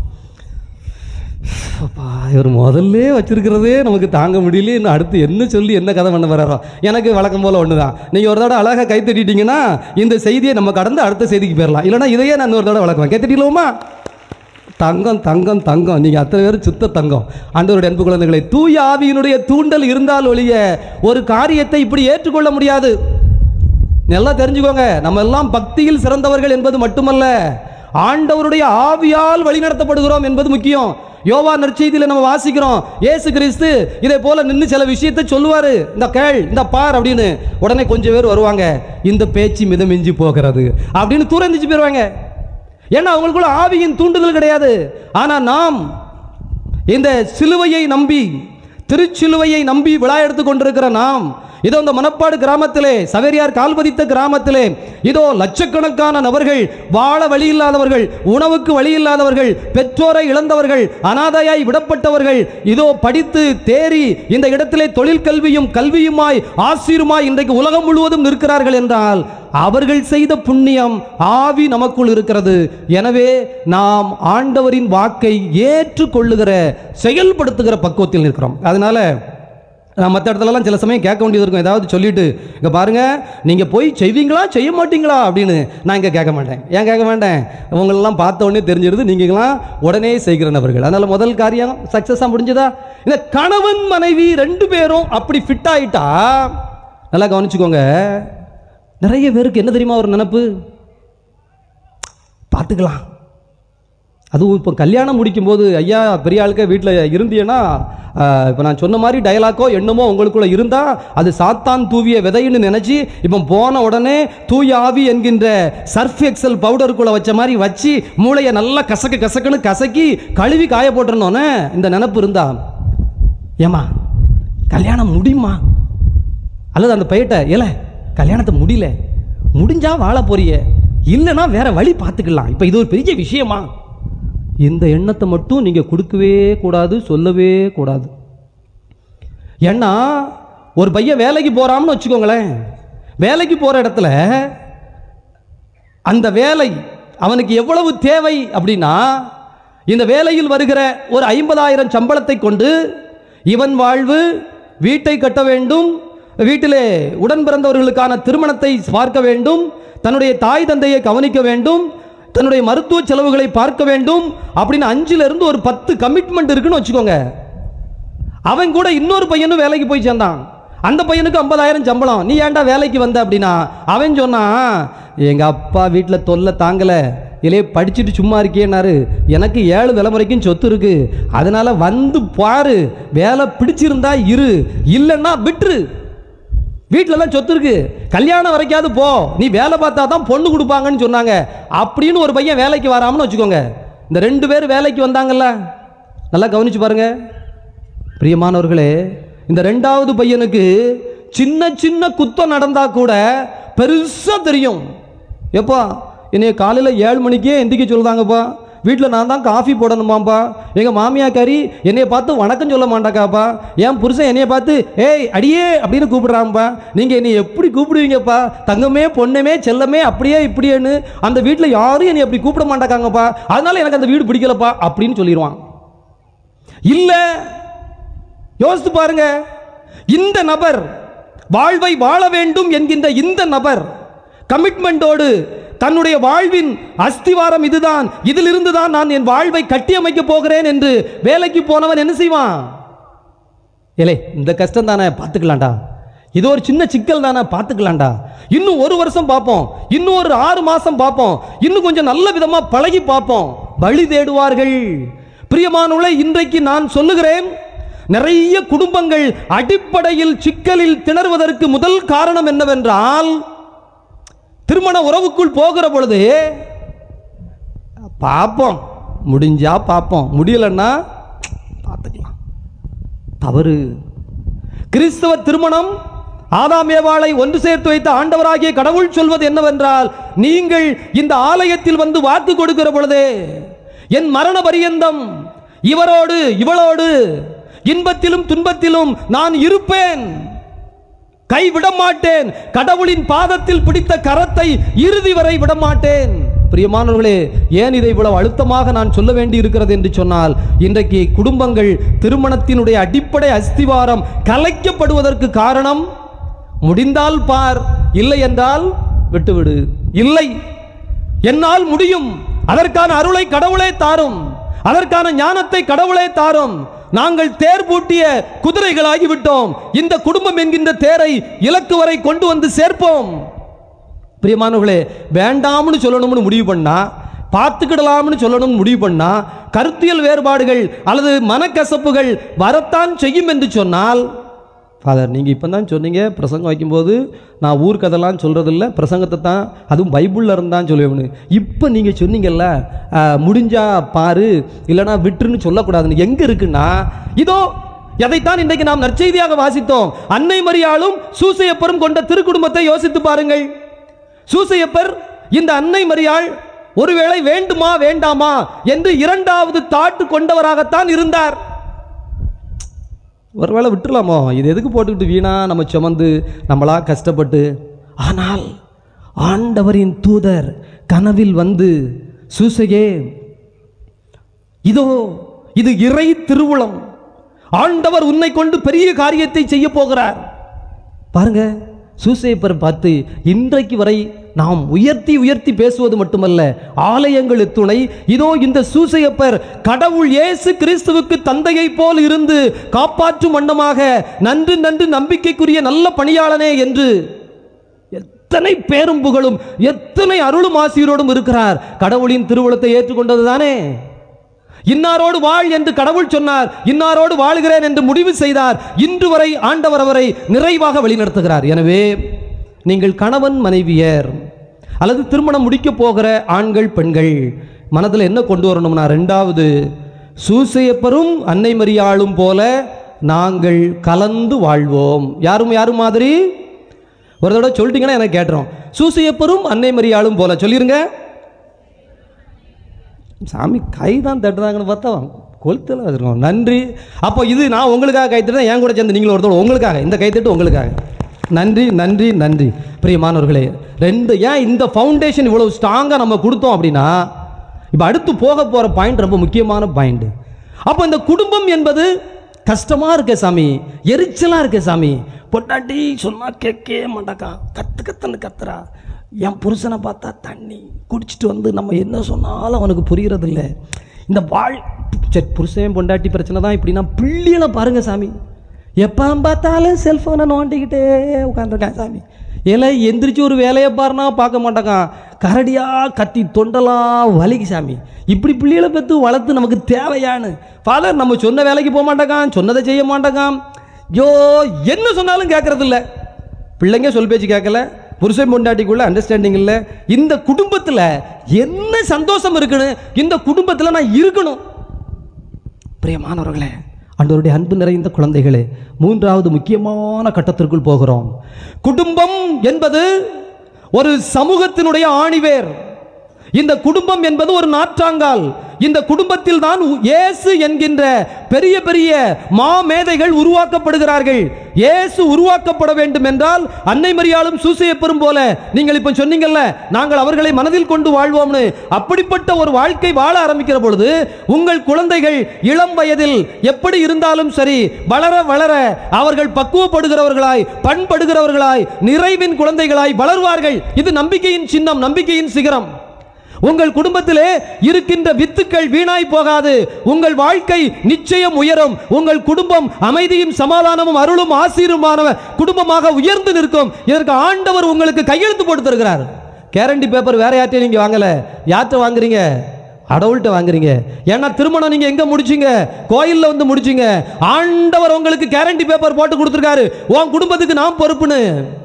அப்பா இவர் முதல்ல வச்சிருக்கிறதே நமக்கு தாங்க முடியல இன்னும் அடுத்து என்ன சொல்லி என்ன கதை பண்ண வர்றாரோ எனக்கு வழக்கம் போல ஒன்று தான் நீங்கள் ஒரு தடவை அழகாக கை தட்டிட்டீங்கன்னா இந்த செய்தியை நம்ம கடந்து அடுத்த செய்திக்கு போயிடலாம் இல்லைன்னா இதையே நான் ஒரு தடவை வளர்க்குவேன் கை தட்டிடலாமா தங்கம் தங்கம் தங்கம் நீங்கள் அத்தனை பேரும் சுத்த தங்கம் ஆண்டவருடைய அன்பு குழந்தைகளை தூய ஆவியினுடைய தூண்டல் இருந்தால் ஒழிய ஒரு காரியத்தை இப்படி ஏற்றுக்கொள்ள முடியாது நல்லா தெரிஞ்சுக்கோங்க நம்ம எல்லாம் பக்தியில் சிறந்தவர்கள் என்பது மட்டுமல்ல ஆண்டவருடைய ஆவியால் வழிநடத்தப்படுகிறோம் என்பது முக்கியம் யோவா நற்செய்தியில் நம்ம வாசிக்கிறோம் இயேசு கிறிஸ்து இதே போல நின்று சில விஷயத்தை சொல்லுவாரு இந்த கேள் இந்த பார் அப்படின்னு உடனே கொஞ்சம் பேர் வருவாங்க இந்த பேச்சு மிதமிஞ்சி போகிறது அப்படின்னு தூரம் எந்திரிச்சு போயிடுவாங்க ஏன்னா அவங்களுக்குள்ள ஆவியின் தூண்டுதல் கிடையாது ஆனா நாம் இந்த சிலுவையை நம்பி திருச்சிலுவையை நம்பி விழா எடுத்து கொண்டிருக்கிற நாம் இதோ இந்த மணப்பாடு கிராமத்திலே சவேரியார் கால்பதித்த கிராமத்திலே இதோ லட்சக்கணக்கான நபர்கள் வாழ வழி இல்லாதவர்கள் உணவுக்கு வழி இல்லாதவர்கள் பெற்றோரை இழந்தவர்கள் அனாதையாய் விடப்பட்டவர்கள் இதோ படித்து தேறி இந்த இடத்திலே தொழில் கல்வியும் கல்வியுமாய் ஆசீருமாய் இன்றைக்கு உலகம் முழுவதும் நிற்கிறார்கள் என்றால் அவர்கள் செய்த புண்ணியம் ஆவி நமக்குள் இருக்கிறது எனவே நாம் ஆண்டவரின் வாக்கை ஏற்றுக்கொள்ளுகிற செயல்படுத்துகிற பக்குவத்தில் இருக்கிறோம் அதனால நான் மற்ற இடத்துலலாம் சில சமயம் கேட்க வேண்டியது இருக்கும் ஏதாவது சொல்லிட்டு இங்கே பாருங்க நீங்கள் போய் செய்வீங்களா செய்ய மாட்டீங்களா அப்படின்னு நான் இங்கே கேட்க மாட்டேன் ஏன் கேட்க மாட்டேன் உங்களெல்லாம் பார்த்த உடனே தெரிஞ்சிருது நீங்களாம் உடனே செய்கிற நபர்கள் அதனால் முதல் காரியம் சக்ஸஸாக முடிஞ்சதா இந்த கணவன் மனைவி ரெண்டு பேரும் அப்படி ஃபிட் ஆயிட்டா நல்லா கவனிச்சுக்கோங்க நிறைய பேருக்கு என்ன தெரியுமா ஒரு நினப்பு பார்த்துக்கலாம் அதுவும் இப்போ கல்யாணம் முடிக்கும்போது ஐயா பெரிய ஆளுக்க வீட்டில் இருந்தீங்கன்னா இப்போ நான் சொன்ன மாதிரி டயலாக்கோ என்னமோ உங்களுக்குள்ள இருந்தால் அது சாத்தான் தூவிய விதைன்னு நினச்சி இப்போ போன உடனே தூய ஆவி என்கின்ற சர்ஃப் எக்ஸல் பவுடருக்குள்ளே வச்ச மாதிரி வச்சு மூளையை நல்லா கசக்கு கசக்குன்னு கசக்கி கழுவி காய போட்டுருந்தோன்னே இந்த நினப்பு இருந்தா ஏமா கல்யாணம் முடியுமா அல்லது அந்த பையட்ட ஏல கல்யாணத்தை முடியல முடிஞ்சா வாழ போறிய இல்லைன்னா வேற வழி பார்த்துக்கலாம் இப்போ இது ஒரு பெரிய விஷயமா இந்த எண்ணத்தை மட்டும் நீங்க கொடுக்கவே கூடாது சொல்லவே கூடாது ஏன்னா ஒரு பையன் வேலைக்கு போறான்னு வச்சுக்கோங்களேன் வேலைக்கு போற இடத்துல அந்த வேலை அவனுக்கு எவ்வளவு தேவை அப்படின்னா இந்த வேலையில் வருகிற ஒரு ஐம்பதாயிரம் சம்பளத்தை கொண்டு இவன் வாழ்வு வீட்டை கட்ட வேண்டும் வீட்டிலே உடன் பிறந்தவர்களுக்கான திருமணத்தை பார்க்க வேண்டும் தன்னுடைய தாய் தந்தையை கவனிக்க வேண்டும் தன்னுடைய மருத்துவ செலவுகளை பார்க்க வேண்டும் அப்படின்னு அஞ்சுல இருந்து ஒரு பத்து கமிட்மெண்ட் இருக்குன்னு வச்சுக்கோங்க அவன் கூட இன்னொரு பையனும் வேலைக்கு போய் சேர்ந்தான் அந்த பையனுக்கு ஐம்பதாயிரம் சம்பளம் நீ ஏன்டா வேலைக்கு வந்த அப்படின்னா அவன் சொன்னான் எங்க அப்பா வீட்டில் தொல்லை தாங்கல இல்லையே படிச்சுட்டு சும்மா இருக்கேன்னாரு எனக்கு ஏழு தலைமுறைக்கும் சொத்து இருக்கு அதனால வந்து பாரு வேலை பிடிச்சிருந்தா இரு இல்லைன்னா விட்டுரு வீட்டிலலாம் சொத்து இருக்கு கல்யாணம் வரைக்காவது போ நீ வேலை பார்த்தா தான் பொண்ணு கொடுப்பாங்கன்னு சொன்னாங்க அப்படின்னு ஒரு பையன் வேலைக்கு வராமன்னு வச்சுக்கோங்க இந்த ரெண்டு பேர் வேலைக்கு வந்தாங்கல்ல நல்லா கவனிச்சு பாருங்க பிரியமானவர்களே இந்த ரெண்டாவது பையனுக்கு சின்ன சின்ன குத்தம் நடந்தா கூட பெருசா தெரியும் எப்பா என்னைய காலையில் ஏழு மணிக்கே எந்திரிக்க சொல்லுதாங்கப்பா வீட்டில் நான் தான் காஃபி போடணுமாப்பா எங்கள் மாமியாக்காரி என்னைய பார்த்து வணக்கம் சொல்ல மாட்டாக்காப்பா என் புருஷன் என்னைய பார்த்து ஏய் அடியே அப்படின்னு கூப்பிடுறாங்கப்பா நீங்கள் என்னை எப்படி கூப்பிடுவீங்கப்பா தங்கமே பொண்ணுமே செல்லமே அப்படியே இப்படியேன்னு அந்த வீட்டில் யாரும் என்னை அப்படி கூப்பிட மாட்டாக்காங்கப்பா அதனால எனக்கு அந்த வீடு பிடிக்கலப்பா அப்படின்னு சொல்லிடுவான் இல்லை யோசித்து பாருங்க இந்த நபர் வாழ்வை வாழ வேண்டும் என்கின்ற இந்த நபர் கமிட்மெண்டோடு தன்னுடைய வாழ்வின் அஸ்திவாரம் இதுதான் இதிலிருந்து தான் நான் என் வாழ்வை கட்டியமைக்க போகிறேன் என்று வேலைக்கு போனவன் என்ன செய்வான் ஏலே இந்த கஷ்டம் தானே பார்த்துக்கலாம்டா இது ஒரு சின்ன சிக்கல் தானே பார்த்துக்கலாம்டா இன்னும் ஒரு வருஷம் பார்ப்போம் இன்னும் ஒரு ஆறு மாசம் பார்ப்போம் இன்னும் கொஞ்சம் நல்ல விதமா பழகி பார்ப்போம் வழி தேடுவார்கள் பிரியமானவளை இன்றைக்கு நான் சொல்லுகிறேன் நிறைய குடும்பங்கள் அடிப்படையில் சிக்கலில் திணறுவதற்கு முதல் காரணம் என்னவென்றால் திருமண உறவுக்குள் போகிற பொழுது பார்ப்போம் முடிஞ்சா பார்ப்போம் முடியலன்னா பார்த்துக்கலாம் தவறு கிறிஸ்தவ திருமணம் ஆதாம் ஏவாளை ஒன்று சேர்த்து வைத்த ஆண்டவராகிய கடவுள் சொல்வது என்னவென்றால் நீங்கள் இந்த ஆலயத்தில் வந்து வாக்கு கொடுக்கிற பொழுதே என் மரண பரியந்தம் இவரோடு இவளோடு இன்பத்திலும் துன்பத்திலும் நான் இருப்பேன் கைவிட மாட்டேன் கடவுளின் பாதத்தில் பிடித்த கரத்தை இறுதி வரை விட மாட்டேன் பிரியமானவர்களே ஏன் இதை இவ்வளவு அழுத்தமாக நான் சொல்ல வேண்டி இருக்கிறது என்று சொன்னால் இன்றைக்கு குடும்பங்கள் திருமணத்தினுடைய அடிப்படை அஸ்திவாரம் கலைக்கப்படுவதற்கு காரணம் முடிந்தால் பார் இல்லை என்றால் விட்டுவிடு இல்லை என்னால் முடியும் அதற்கான அருளை கடவுளே தாரும் அதற்கான ஞானத்தை கடவுளே தாரும் நாங்கள் தேர் பூட்டிய குதிரைகளாகி விட்டோம் இந்த குடும்பம் என்கின்ற தேரை இலக்கு வரை கொண்டு வந்து சேர்ப்போம் பிரியமானவர்களே வேண்டாம்னு சொல்லணும்னு முடிவு பண்ணா பார்த்துக்கிடலாம்னு சொல்லணும்னு முடிவு பண்ணா கருத்தியல் வேறுபாடுகள் அல்லது மனக்கசப்புகள் வரத்தான் செய்யும் என்று சொன்னால் ஃபாதர் நீங்கள் இப்போ தான் சொன்னீங்க பிரசங்கம் வைக்கும்போது நான் ஊர் கதைலாம் சொல்கிறதில்ல பிரசங்கத்தை தான் அதுவும் பைபிளில் இருந்தான் சொல்லுவேன் இப்போ நீங்கள் சொன்னீங்கல்ல ஆஹ், முடிஞ்சா பாரு இல்லைனா விட்டுருன்னு சொல்லக்கூடாதுன்னு எங்கே இருக்குன்னா இதோ எதைத்தான் இன்றைக்கு நாம் நற்செய்தியாக வாசித்தோம் அன்னை மரியாளும் சூசையப்பரும் கொண்ட திருக்குடும்பத்தை யோசித்து பாருங்கள் சூசையப்பர் இந்த அன்னை மரியாள் ஒருவேளை வேண்டுமா வேண்டாமா என்று இரண்டாவது தாட்டு கொண்டவராகத்தான் இருந்தார் ஒருவேளை விட்டுலாமோ இது எதுக்கு போட்டுக்கிட்டு வீணா நம்ம சுமந்து நம்மளா கஷ்டப்பட்டு ஆனால் ஆண்டவரின் தூதர் கனவில் வந்து சூசையே இதோ இது இறை திருவுளம் ஆண்டவர் உன்னை கொண்டு பெரிய காரியத்தை செய்ய போகிறார் பாருங்க சூசையப்பர் பார்த்து இன்றைக்கு வரை நாம் உயர்த்தி உயர்த்தி பேசுவது மட்டுமல்ல ஆலயங்கள் துணை இதோ இந்த சூசையப்பர் கடவுள் இயேசு கிறிஸ்துவுக்கு தந்தையைப் போல் இருந்து காப்பாற்றும் வண்ணமாக நன்று நன்று நம்பிக்கைக்குரிய நல்ல பணியாளனே என்று எத்தனை பேரும் புகழும் எத்தனை அருளும் ஆசிரியரோடும் இருக்கிறார் கடவுளின் திருவுளத்தை ஏற்றுக்கொண்டது தானே இன்னாரோடு வாழ் என்று கடவுள் சொன்னார் இன்னாரோடு வாழுகிறேன் என்று முடிவு செய்தார் இன்று வரை ஆண்டவர் அவரை நிறைவாக வழிநடத்துகிறார் எனவே நீங்கள் கணவன் மனைவியர் அல்லது திருமணம் முடிக்க போகிற ஆண்கள் பெண்கள் மனதில் என்ன கொண்டு வரணும்னா ரெண்டாவது சூசையப்பரும் அன்னை மரியாளும் போல நாங்கள் கலந்து வாழ்வோம் யாரும் யாரும் மாதிரி ஒரு தடவை சொல்லிட்டீங்கன்னா எனக்கு கேட்டுறோம் சூசையப்பரும் அன்னை மரியாளும் போல சொல்லிருங்க சாமி கை தான் தட்டுறாங்கன்னு பார்த்தா கொளுத்தல வச்சிருக்கோம் நன்றி அப்போ இது நான் உங்களுக்காக கை தட்டுறேன் என் கூட சேர்ந்து நீங்களும் ஒருத்தர் உங்களுக்காக இந்த கை தட்டு உங்களுக்காக நன்றி நன்றி நன்றி பிரியமானவர்களே ரெண்டு ஏன் இந்த ஃபவுண்டேஷன் இவ்வளவு ஸ்ட்ராங்காக நம்ம கொடுத்தோம் அப்படின்னா இப்போ அடுத்து போக போகிற பாயிண்ட் ரொம்ப முக்கியமான பாயிண்ட் அப்போ இந்த குடும்பம் என்பது கஷ்டமாக இருக்க சாமி எரிச்சலாக இருக்க சாமி பொட்டாட்டி சொன்னா கேட்கவே மாட்டாக்கா கத்து கத்துன்னு கத்துறா என் புருஷனை பார்த்தா தண்ணி குடிச்சிட்டு வந்து நம்ம என்ன சொன்னாலும் அவனுக்கு புரியறது இல்ல இந்த வாழ் சரி புருஷன் பொண்டாட்டி பிரச்சனை தான் இப்படின்னா பிள்ளைகளை பாருங்க சாமி எப்போ பார்த்தாலும் செல்ஃபோனை நோண்டிக்கிட்டே உட்காந்துருக்கான் சாமி ஏல எந்திரிச்சு ஒரு வேலையை பாருனா பார்க்க மாட்டாக்கான் கரடியா கத்தி தொண்டலாம் வலிக்கு சாமி இப்படி பிள்ளைகளை பெற்று வளர்த்து நமக்கு தேவையான்னு ஃபாதர் நம்ம சொன்ன வேலைக்கு போக மாட்டாக்கான் சொன்னதை செய்ய மாட்டாக்கான் யோ என்ன சொன்னாலும் கேட்கறது இல்ல பிள்ளைங்க சொல் பேச்சு கேட்கல புருஷன் பொண்டாட்டிக்குள்ள அண்டர்ஸ்டாண்டிங் இல்லை இந்த குடும்பத்தில் என்ன சந்தோஷம் இருக்குன்னு இந்த குடும்பத்தில் நான் இருக்கணும் பிரியமானவர்களே ஆண்டவருடைய அன்பு நிறைந்த குழந்தைகளே மூன்றாவது முக்கியமான கட்டத்திற்குள் போகிறோம் குடும்பம் என்பது ஒரு சமூகத்தினுடைய ஆணிவேர் இந்த குடும்பம் என்பது ஒரு நாற்றாங்கால் இந்த குடும்பத்தில் தான் இயேசு என்கின்ற பெரிய பெரிய மாமேதைகள் உருவாக்கப்படுகிறார்கள் இயேசு உருவாக்கப்பட வேண்டும் என்றால் அன்னை மரியாளும் சூசையப்பெரும் போல நீங்கள் இப்போ சொன்னீங்கல்ல நாங்கள் அவர்களை மனதில் கொண்டு வாழ்வோம்னு அப்படிப்பட்ட ஒரு வாழ்க்கை வாழ ஆரம்பிக்கிற பொழுது உங்கள் குழந்தைகள் இளம் வயதில் எப்படி இருந்தாலும் சரி வளர வளர அவர்கள் பக்குவப்படுகிறவர்களாய் பண்படுகிறவர்களாய் நிறைவின் குழந்தைகளாய் வளர்வார்கள் இது நம்பிக்கையின் சின்னம் நம்பிக்கையின் சிகரம் உங்கள் குடும்பத்திலே இருக்கின்ற வித்துக்கள் வீணாய் போகாது உங்கள் வாழ்க்கை நிச்சயம் உயரும் உங்கள் குடும்பம் அமைதியும் சமாதானமும் அருளும் ஆசீருமான குடும்பமாக உயர்ந்து நிற்கும் இதற்கு ஆண்டவர் உங்களுக்கு கையெழுத்து போட்டு தருகிறார் கேரண்டி பேப்பர் வேற யார்ட்டையும் நீங்க வாங்கல யார்கிட்ட வாங்குறீங்க கடவுள்கிட்ட வாங்குறீங்க ஏன்னா திருமணம் நீங்க எங்க முடிச்சீங்க கோயில்ல வந்து முடிச்சீங்க ஆண்டவர் உங்களுக்கு கேரண்டி பேப்பர் போட்டு கொடுத்துருக்காரு உன் குடும்பத்துக்கு நான் பொறுப்புன்னு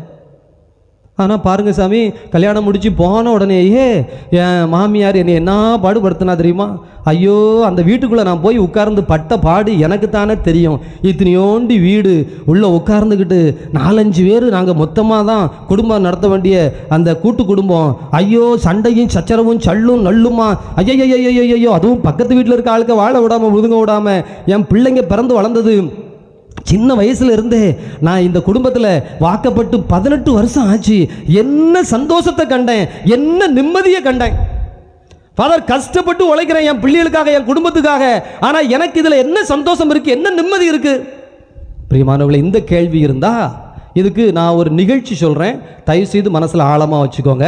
ஆனால் பாருங்க சாமி கல்யாணம் முடிச்சு போன உடனேயே என் மாமியார் என்னை என்ன பாடுபடுத்தினா தெரியுமா ஐயோ அந்த வீட்டுக்குள்ளே நான் போய் உட்கார்ந்து பட்ட பாடு எனக்கு தானே தெரியும் இத்தனையோண்டி வீடு உள்ளே உட்கார்ந்துக்கிட்டு நாலஞ்சு பேர் நாங்கள் மொத்தமாக தான் குடும்பம் நடத்த வேண்டிய அந்த கூட்டு குடும்பம் ஐயோ சண்டையும் சச்சரவும் சல்லும் நல்லுமா ஐயோ அதுவும் பக்கத்து வீட்டில் இருக்க ஆளுக்க வாழ விடாம முதுங்க விடாம என் பிள்ளைங்க பிறந்து வளர்ந்தது சின்ன வயசுல இருந்தே நான் இந்த குடும்பத்தில் வாக்கப்பட்டு பதினெட்டு வருஷம் ஆச்சு என்ன சந்தோஷத்தை கண்டேன் என்ன நிம்மதியை கண்டேன் ஃபாதர் கஷ்டப்பட்டு உழைக்கிறேன் என் பிள்ளைகளுக்காக என் குடும்பத்துக்காக ஆனால் எனக்கு இதில் என்ன சந்தோஷம் இருக்கு என்ன நிம்மதி இருக்கு பிரியமானவர்களே இந்த கேள்வி இருந்தா இதுக்கு நான் ஒரு நிகழ்ச்சி சொல்கிறேன் தயவு செய்து மனசில் ஆழமாக வச்சுக்கோங்க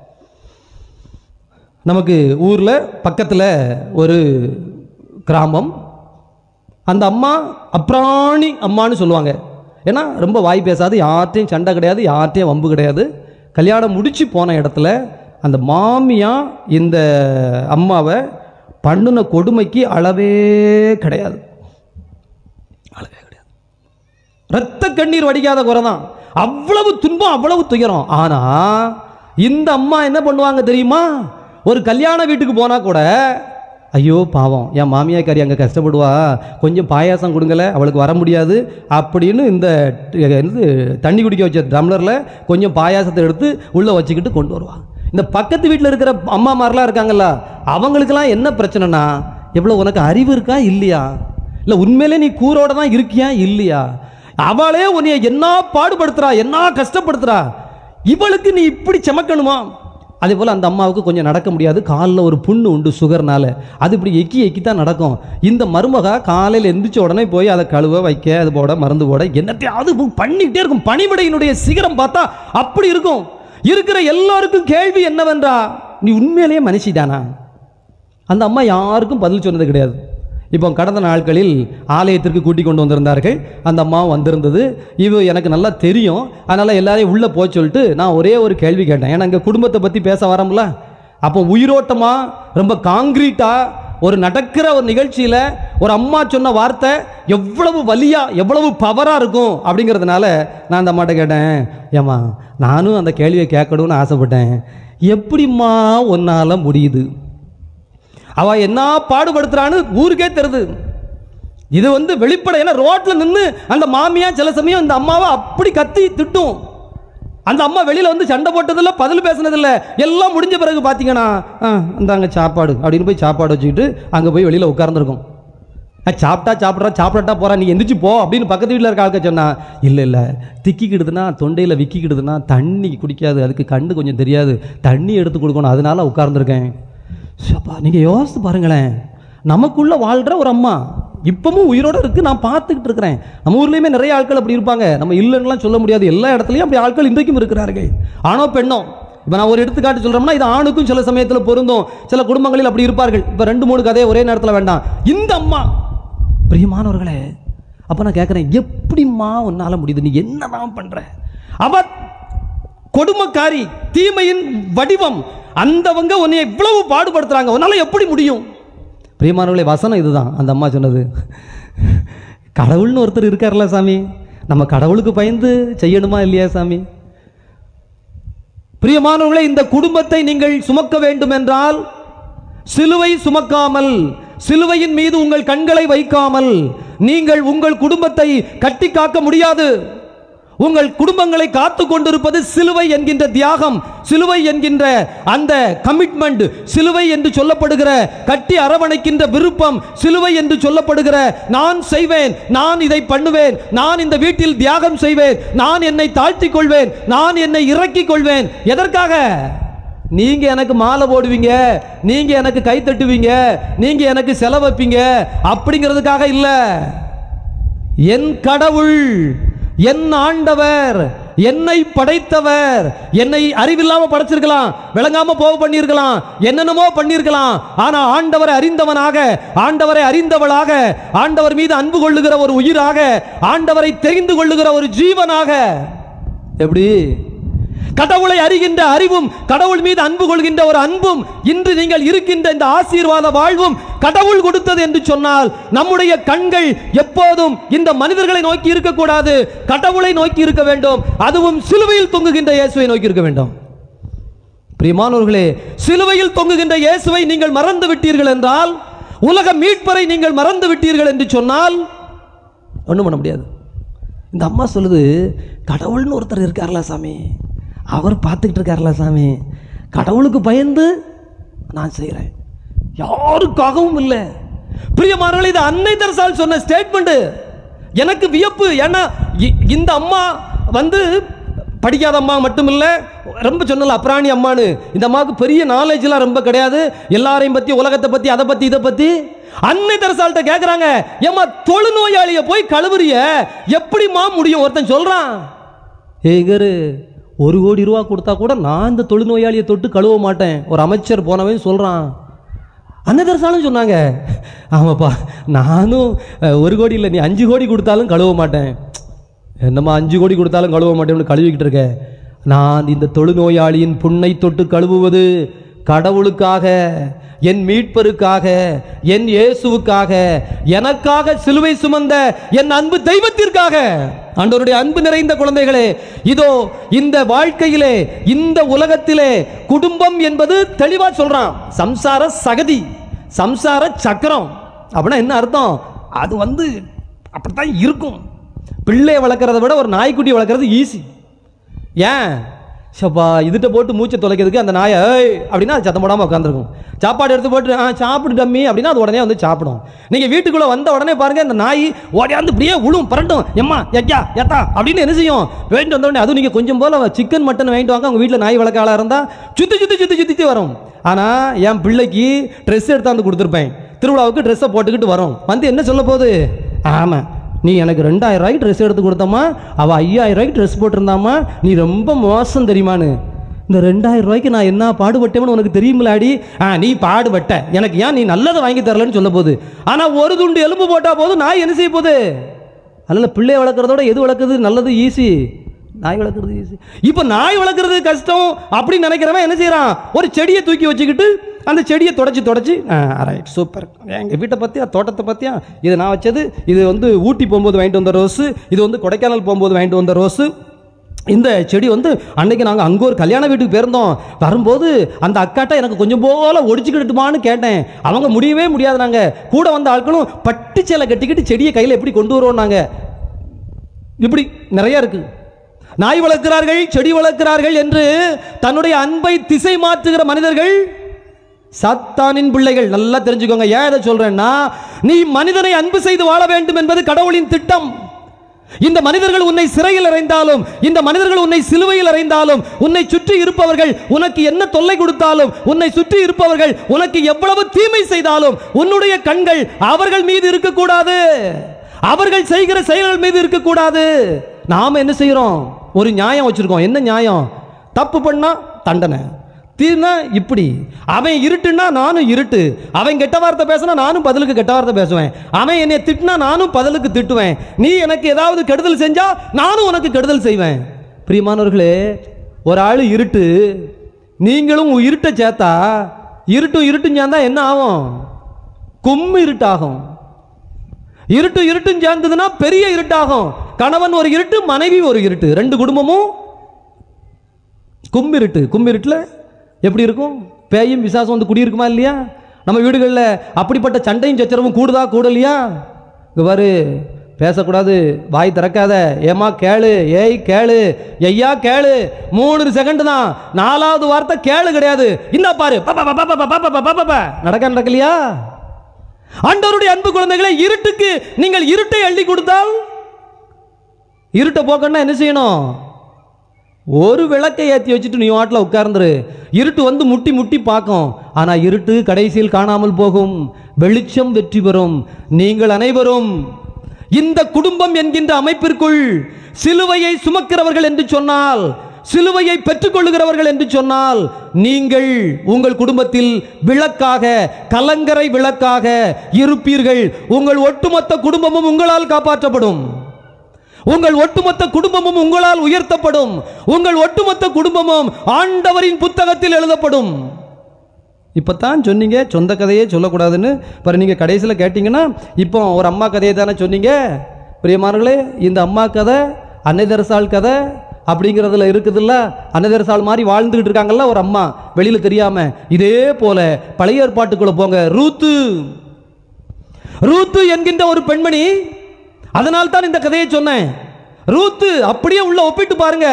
நமக்கு ஊரில் பக்கத்தில் ஒரு கிராமம் அந்த அம்மா அப்ராணி அம்மான்னு சொல்லுவாங்க ஏன்னா ரொம்ப வாய் பேசாது யார்ட்டையும் சண்டை கிடையாது யார்ட்டையும் வம்பு கிடையாது கல்யாணம் முடிச்சு போன இடத்துல அந்த மாமியா இந்த அம்மாவை பண்ணுன கொடுமைக்கு அளவே கிடையாது அளவே கிடையாது ரத்த கண்ணீர் வடிக்காத குறை தான் அவ்வளவு துன்பம் அவ்வளவு துயரம் ஆனா இந்த அம்மா என்ன பண்ணுவாங்க தெரியுமா ஒரு கல்யாண வீட்டுக்கு போனா கூட ஐயோ பாவம் என் மாமியாக்காரி அங்கே கஷ்டப்படுவா கொஞ்சம் பாயாசம் கொடுங்கல அவளுக்கு வர முடியாது அப்படின்னு இந்த என்னது தண்ணி குடிக்க வச்ச டம்ளரில் கொஞ்சம் பாயாசத்தை எடுத்து உள்ளே வச்சுக்கிட்டு கொண்டு வருவா இந்த பக்கத்து வீட்டில் இருக்கிற அம்மாமாரெலாம் இருக்காங்கல்ல அவங்களுக்கெல்லாம் என்ன பிரச்சனைனா எவ்வளோ உனக்கு அறிவு இருக்கா இல்லையா இல்லை உண்மையிலே நீ கூரோட தான் இருக்கியா இல்லையா அவளே உன்னைய என்ன பாடுபடுத்துறா என்ன கஷ்டப்படுத்துறா இவளுக்கு நீ இப்படி செமக்கணுமா அதே போல் அந்த அம்மாவுக்கு கொஞ்சம் நடக்க முடியாது காலில் ஒரு புண்ணு உண்டு சுகர்னால அது இப்படி எக்கி எக்கி தான் நடக்கும் இந்த மருமகா காலையில் எந்திரிச்ச உடனே போய் அதை கழுவ வைக்க அது போட மருந்து போட என்னத்தையாவது பண்ணிக்கிட்டே இருக்கும் பணிவிடையினுடைய சிகரம் பார்த்தா அப்படி இருக்கும் இருக்கிற எல்லாருக்கும் கேள்வி என்னவென்றா நீ உண்மையிலேயே மனுஷிதானா அந்த அம்மா யாருக்கும் பதில் சொன்னது கிடையாது இப்போ கடந்த நாட்களில் ஆலயத்திற்கு கூட்டி கொண்டு வந்திருந்தார்கள் அந்த அம்மா வந்திருந்தது இது எனக்கு நல்லா தெரியும் அதனால் எல்லாரையும் உள்ளே போக சொல்லிட்டு நான் ஒரே ஒரு கேள்வி கேட்டேன் ஏன்னா இங்கே குடும்பத்தை பற்றி பேச வரோம்ல அப்போ உயிரோட்டமாக ரொம்ப காங்கிரீட்டாக ஒரு நடக்கிற ஒரு நிகழ்ச்சியில் ஒரு அம்மா சொன்ன வார்த்தை எவ்வளவு வலியா எவ்வளவு பவராக இருக்கும் அப்படிங்கிறதுனால நான் அந்த அம்மாட்ட கேட்டேன் ஏம்மா நானும் அந்த கேள்வியை கேட்கணும்னு ஆசைப்பட்டேன் எப்படிம்மா உன்னால் முடியுது அவ என்ன பாடுபடுத்துறான்னு ஊருக்கே தெரியுது இது வந்து வெளிப்படை ஏன்னா ரோட்ல நின்று அந்த மாமியா சில சமயம் இந்த அம்மாவை அப்படி கத்தி திட்டும் அந்த அம்மா வெளியில வந்து சண்டை போட்டதில்ல பதில் பேசினதில்ல எல்லாம் முடிஞ்ச பிறகு பார்த்தீங்கன்னா ஆ இந்தாங்க சாப்பாடு அப்படின்னு போய் சாப்பாடு வச்சுக்கிட்டு அங்கே போய் வெளியில் உட்கார்ந்துருக்கும் சாப்பிட்டா சாப்பிட்றா சாப்பிடட்டா போறா நீ எந்திரிச்சு போ அப்படின்னு பக்கத்து வீட்டில் இருக்க ஆளுக்க சொன்னா இல்லை இல்லை திக்கிக்கிடுதுன்னா தொண்டையில் விக்கிக்கிடுதுன்னா தண்ணி குடிக்காது அதுக்கு கண்ணு கொஞ்சம் தெரியாது தண்ணி எடுத்து கொடுக்கணும் அதனால உட்கார்ந்துருக்கேன் சப்பா நீங்கள் யோசித்து பாருங்களேன் நமக்குள்ள வாழ்கிற ஒரு அம்மா இப்பவும் உயிரோட இருக்கு நான் பார்த்துக்கிட்டு இருக்கிறேன் நம்ம ஊர்லேயுமே நிறைய ஆட்கள் அப்படி இருப்பாங்க நம்ம இல்லைன்னுலாம் சொல்ல முடியாது எல்லா இடத்துலையும் அப்படி ஆட்கள் இன்றைக்கும் இருக்கிறார்கள் ஆணோ பெண்ணோ இப்போ நான் ஒரு எடுத்துக்காட்டு சொல்கிறோம்னா இது ஆணுக்கும் சில சமயத்தில் பொருந்தும் சில குடும்பங்களில் அப்படி இருப்பார்கள் இப்போ ரெண்டு மூணு கதையை ஒரே நேரத்தில் வேண்டாம் இந்த அம்மா பிரியமானவர்களே அப்போ நான் கேட்குறேன் எப்படிம்மா உன்னால் முடியுது நீ என்னதான் பண்ற அவ கொடுமைக்காரி தீமையின் வடிவம் அந்தவங்க உன்னை இவ்வளவு பாடுபடுத்துறாங்க உன்னால எப்படி முடியும் பிரியமானவர்களே வசனம் இதுதான் அந்த அம்மா சொன்னது கடவுள்னு ஒருத்தர் இருக்கார்ல சாமி நம்ம கடவுளுக்கு பயந்து செய்யணுமா இல்லையா சாமி பிரியமானவர்களே இந்த குடும்பத்தை நீங்கள் சுமக்க வேண்டும் என்றால் சிலுவை சுமக்காமல் சிலுவையின் மீது உங்கள் கண்களை வைக்காமல் நீங்கள் உங்கள் குடும்பத்தை கட்டி காக்க முடியாது உங்கள் குடும்பங்களை காத்து கொண்டிருப்பது சிலுவை என்கின்ற தியாகம் சிலுவை என்கின்ற அந்த கமிட்மெண்ட் சிலுவை என்று சொல்லப்படுகிற கட்டி அரவணைக்கின்ற விருப்பம் சிலுவை என்று சொல்லப்படுகிற நான் செய்வேன் நான் இதை பண்ணுவேன் நான் இந்த வீட்டில் தியாகம் செய்வேன் நான் என்னை தாழ்த்திக் கொள்வேன் நான் என்னை இறக்கிக் கொள்வேன் எதற்காக நீங்க எனக்கு மாலை போடுவீங்க நீங்க எனக்கு கை தட்டுவீங்க நீங்க எனக்கு செலவைப்பீங்க அப்படிங்கிறதுக்காக இல்ல என் கடவுள் என் ஆண்டவர் என்னை படைத்தவர் என்னை அறிவில்லாம படைச்சிருக்கலாம் விளங்காம போக பண்ணியிருக்கலாம் என்னென்னமோ பண்ணியிருக்கலாம் ஆனா ஆண்டவரை அறிந்தவனாக ஆண்டவரை அறிந்தவளாக ஆண்டவர் மீது அன்பு கொள்ளுகிற ஒரு உயிராக ஆண்டவரை தெரிந்து கொள்ளுகிற ஒரு ஜீவனாக எப்படி கடவுளை அறிகின்ற அறிவும் கடவுள் மீது அன்பு கொள்கின்ற ஒரு அன்பும் இன்று நீங்கள் இருக்கின்ற இந்த ஆசீர்வாத வாழ்வும் கடவுள் கொடுத்தது என்று சொன்னால் நம்முடைய கண்கள் எப்போதும் இந்த மனிதர்களை நோக்கி இருக்கக்கூடாது கடவுளை நோக்கி இருக்க வேண்டும் அதுவும் சிலுவையில் தொங்குகின்ற இயேசுவை நோக்கி இருக்க வேண்டும் பிரியமானவர்களே சிலுவையில் தொங்குகின்ற இயேசுவை நீங்கள் மறந்து விட்டீர்கள் என்றால் உலக மீட்பரை நீங்கள் மறந்து விட்டீர்கள் என்று சொன்னால் ஒன்றும் பண்ண முடியாது இந்த அம்மா சொல்லுது கடவுள்னு ஒருத்தர் இருக்கார்ல சாமி அவர் பார்த்துக்கிட்டு இருக்கார்ல சாமி கடவுளுக்கு பயந்து நான் செய்கிறேன் யாருக்காகவும் இல்லை பிரியமானவர்களே இது அன்னை தெரசால் சொன்ன ஸ்டேட்மெண்ட் எனக்கு வியப்பு ஏன்னா இ- இந்த அம்மா வந்து படிக்காத அம்மா மட்டும் இல்லை ரொம்ப சொன்னல அப்ராணி அம்மான்னு இந்த அம்மாவுக்கு பெரிய நாலேஜ்லாம் ரொம்ப கிடையாது எல்லாரையும் பற்றி உலகத்தை பற்றி அதை பற்றி இதை பற்றி அன்னை தெரசால்கிட்ட கேட்குறாங்க ஏம்மா தொழுநோயாளியை போய் கழுவுறிய எப்படிம்மா முடியும் ஒருத்தன் சொல்கிறான் ஏகரு ஒரு கோடி ரூபா கொடுத்தா கூட நான் இந்த தொழுநோயாளியை தொட்டு கழுவ மாட்டேன் ஒரு அமைச்சர் போனவன் சொல்கிறான் அன்னதரசாலும் சொன்னாங்க ஆமாப்பா நானும் அஹ், ஒரு கோடி இல்லை நீ அஞ்சு கோடி கொடுத்தாலும் கழுவ மாட்டேன் என்னம்மா அஞ்சு கோடி கொடுத்தாலும் கழுவ மாட்டேன்னு கழுவிக்கிட்டு இருக்க நான் இந்த தொழுநோயாளியின் புண்ணை தொட்டு கழுவுவது கடவுளுக்காக என் மீட்பருக்காக என் இயேசுவுக்காக எனக்காக சிலுவை சுமந்த என் அன்பு தெய்வத்திற்காக ஆண்டவருடைய அன்பு நிறைந்த குழந்தைகளே இதோ இந்த வாழ்க்கையிலே இந்த உலகத்திலே குடும்பம் என்பது தெளிவா சொல்றான் சம்சார சகதி சம்சார சக்கரம் அப்படின்னா என்ன அர்த்தம் அது வந்து அப்படித்தான் இருக்கும் பிள்ளையை வளர்க்குறத விட ஒரு நாய்க்குட்டி வளர்க்குறது ஈஸி ஏன் ஷப்பா இதுட்ட போட்டு மூச்சை தொலைக்கிறதுக்கு அந்த நாயை ஏய் அப்படின்னா அது சத்தம் போடாமல் உட்காந்துருக்கும் சாப்பாடு எடுத்து போட்டு ஆ சாப்பிடு டம்மி அப்படின்னா அது உடனே வந்து சாப்பிடும் நீங்கள் வீட்டுக்குள்ளே வந்த உடனே பாருங்க இந்த நாய் ஓடியாந்து இப்படியே உழும் பரட்டும் எம்மா எக்கா எத்தா அப்படின்னு என்ன செய்யும் வேண்டிட்டு வந்த உடனே அதுவும் நீங்கள் கொஞ்சம் போல சிக்கன் மட்டன் வாங்கிட்டு வாங்க உங்கள் வீட்டில் நாய் வளர்க்க ஆளாக இருந்தால் சுற்றி சுற்றி சுற்றி சுற்றி வரும் ஆனால் என் பிள்ளைக்கு ட்ரெஸ் எடுத்தாந்து கொடுத்துருப்பேன் திருவிழாவுக்கு ட்ரெஸ்ஸை போட்டுக்கிட்டு வரும் வந்து என்ன சொல்ல போகுது ஆமாம் நீ எனக்கு ரெண்டாயிரம் ரூபாய்க்கு ட்ரெஸ் எடுத்து கொடுத்தம்மா அவள் ஐயாயிரம் ரூபாய்க்கு ட்ரெஸ் போட்டிருந்தாம்மா நீ ரொம்ப மோசம் தெரியுமான்னு இந்த ரெண்டாயிரம் ரூபாய்க்கு நான் என்ன பாடுபட்டேன்னு உனக்கு தெரியுமிலாடி ஆ நீ பாடுபட்ட எனக்கு ஏன் நீ நல்லதை வாங்கி தரலன்னு சொல்ல போகுது ஆனால் ஒரு துண்டு எலும்பு போட்டால் போதும் நாய் என்ன செய்ய போகுது அதனால் பிள்ளைய வளர்க்குறதோட எது வளர்க்குறது நல்லது ஈஸி நாய் வளர்க்குறது ஈஸி இப்போ நாய் வளர்க்குறது கஷ்டம் அப்படின்னு நினைக்கிறவன் என்ன செய்கிறான் ஒரு செடியை தூக்கி வச்சுக்கிட்டு அந்த செடியை தொடச்சி தொடச்சி ரைட் சூப்பர் எங்கள் வீட்டை பற்றியா தோட்டத்தை பற்றியா இது நான் வச்சது இது வந்து ஊட்டி போகும்போது வாங்கிட்டு வந்த ரோஸு இது வந்து கொடைக்கானல் போகும்போது வாங்கிட்டு வந்த ரோஸு இந்த செடி வந்து அன்னைக்கு நாங்கள் அங்கே ஒரு கல்யாண வீட்டுக்கு போயிருந்தோம் வரும்போது அந்த அக்காட்ட எனக்கு கொஞ்சம் போல ஒடிச்சுக்கிட்டுமான்னு கேட்டேன் அவங்க முடியவே முடியாது நாங்கள் கூட வந்த ஆட்களும் பட்டு சேலை கட்டிக்கிட்டு செடியை கையில் எப்படி கொண்டு வருவோம் நாங்கள் இப்படி நிறைய இருக்கு நாய் வளர்க்கிறார்கள் செடி வளர்க்கிறார்கள் என்று தன்னுடைய அன்பை திசை மாற்றுகிற மனிதர்கள் சாத்தானின் பிள்ளைகள் நல்லா தெரிஞ்சுக்கோங்க ஏன் இதை சொல்றேன்னா நீ மனிதனை அன்பு செய்து வாழ வேண்டும் என்பது கடவுளின் திட்டம் இந்த மனிதர்கள் உன்னை சிறையில் அறைந்தாலும் இந்த மனிதர்கள் உன்னை சிலுவையில் அறைந்தாலும் உன்னை சுற்றி இருப்பவர்கள் உனக்கு என்ன தொல்லை கொடுத்தாலும் உன்னை சுற்றி இருப்பவர்கள் உனக்கு எவ்வளவு தீமை செய்தாலும் உன்னுடைய கண்கள் அவர்கள் மீது இருக்கக்கூடாது அவர்கள் செய்கிற செயல்கள் மீது இருக்கக்கூடாது நாம என்ன செய்யறோம் ஒரு நியாயம் வச்சிருக்கோம் என்ன நியாயம் தப்பு பண்ணா தண்டனை தீர்னா இப்படி அவன் இருட்டுன்னா நானும் இருட்டு அவன் கெட்ட வார்த்தை பேசினா நானும் பதிலுக்கு கெட்ட வார்த்தை பேசுவேன் அவன் என்னை திட்டினா நானும் பதிலுக்கு திட்டுவேன் நீ எனக்கு ஏதாவது கெடுதல் செஞ்சா நானும் உனக்கு கெடுதல் செய்வேன் பிரியமானவர்களே ஒரு ஆள் இருட்டு நீங்களும் உன் இருட்டை சேர்த்தா இருட்டும் இருட்டும் சேர்ந்தா என்ன ஆகும் கும்மு இருட்டாகும் இருட்டு இருட்டும் சேர்ந்ததுன்னா பெரிய இருட்டாகும் கணவன் ஒரு இருட்டு மனைவி ஒரு இருட்டு ரெண்டு குடும்பமும் கும்பிருட்டு கும்பிருட்டில் எப்படி இருக்கும் பேயும் விசாசம் வந்து குடியிருக்குமா இல்லையா நம்ம வீடுகளில் அப்படிப்பட்ட சண்டையும் சச்சரவும் கூடுதா கூடலையா இங்க பாரு பேசக்கூடாது வாய் திறக்காத ஏமா கேளு ஏய் கேளு ஐயா கேளு மூணு செகண்ட் தான் நாலாவது வார்த்தை கேளு கிடையாது இந்த பாரு பா, பா, பா, பா, பா, பா, பா, பா, பா, பா. நடக்க நடக்கலையா ஆண்டவருடைய அன்பு குழந்தைகளை இருட்டுக்கு நீங்கள் இருட்டை அள்ளி கொடுத்தால் இருட்டை போக்கன்னா என்ன செய்யணும் ஒரு விளக்கை ஏற்றி வச்சுட்டு நீ வாட்டில் உட்கார்ந்துரு இருட்டு வந்து முட்டி முட்டி பார்க்கும் ஆனால் இருட்டு கடைசியில் காணாமல் போகும் வெளிச்சம் வெற்றி பெறும் நீங்கள் அனைவரும் இந்த குடும்பம் என்கின்ற அமைப்பிற்குள் சிலுவையை சுமக்கிறவர்கள் என்று சொன்னால் சிலுவையை பெற்றுக்கொள்ளுகிறவர்கள் என்று சொன்னால் நீங்கள் உங்கள் குடும்பத்தில் விளக்காக கலங்கரை விளக்காக இருப்பீர்கள் உங்கள் ஒட்டுமொத்த குடும்பமும் உங்களால் காப்பாற்றப்படும் உங்கள் ஒட்டுமொத்த குடும்பமும் உங்களால் உயர்த்தப்படும் உங்கள் ஒட்டுமொத்த குடும்பமும் ஆண்டவரின் புத்தகத்தில் எழுதப்படும் இப்போத்தான் சொன்னீங்க சொந்த கதையே சொல்லக்கூடாதுன்னு பாரு நீங்கள் கடைசியில் கேட்டிங்கன்னா இப்போ ஒரு அம்மா கதையை தானே சொன்னீங்க பிரியமானங்களே இந்த அம்மா கதை அன்னை தெரசாள் கதை அப்படிங்கிறதுல இருக்குதுல்ல அன்னை தெரசாள் மாதிரி வாழ்ந்துகிட்டு இருக்காங்கல்ல ஒரு அம்மா வெளியில் தெரியாம இதே போல பழைய ஏற்பாட்டுக்குள்ள போங்க ரூத்து ரூத்து என்கின்ற ஒரு பெண்மணி அதனால் தான் இந்த கதையை சொன்னேன் ரூத்து அப்படியே உள்ள ஒப்பிட்டு பாருங்க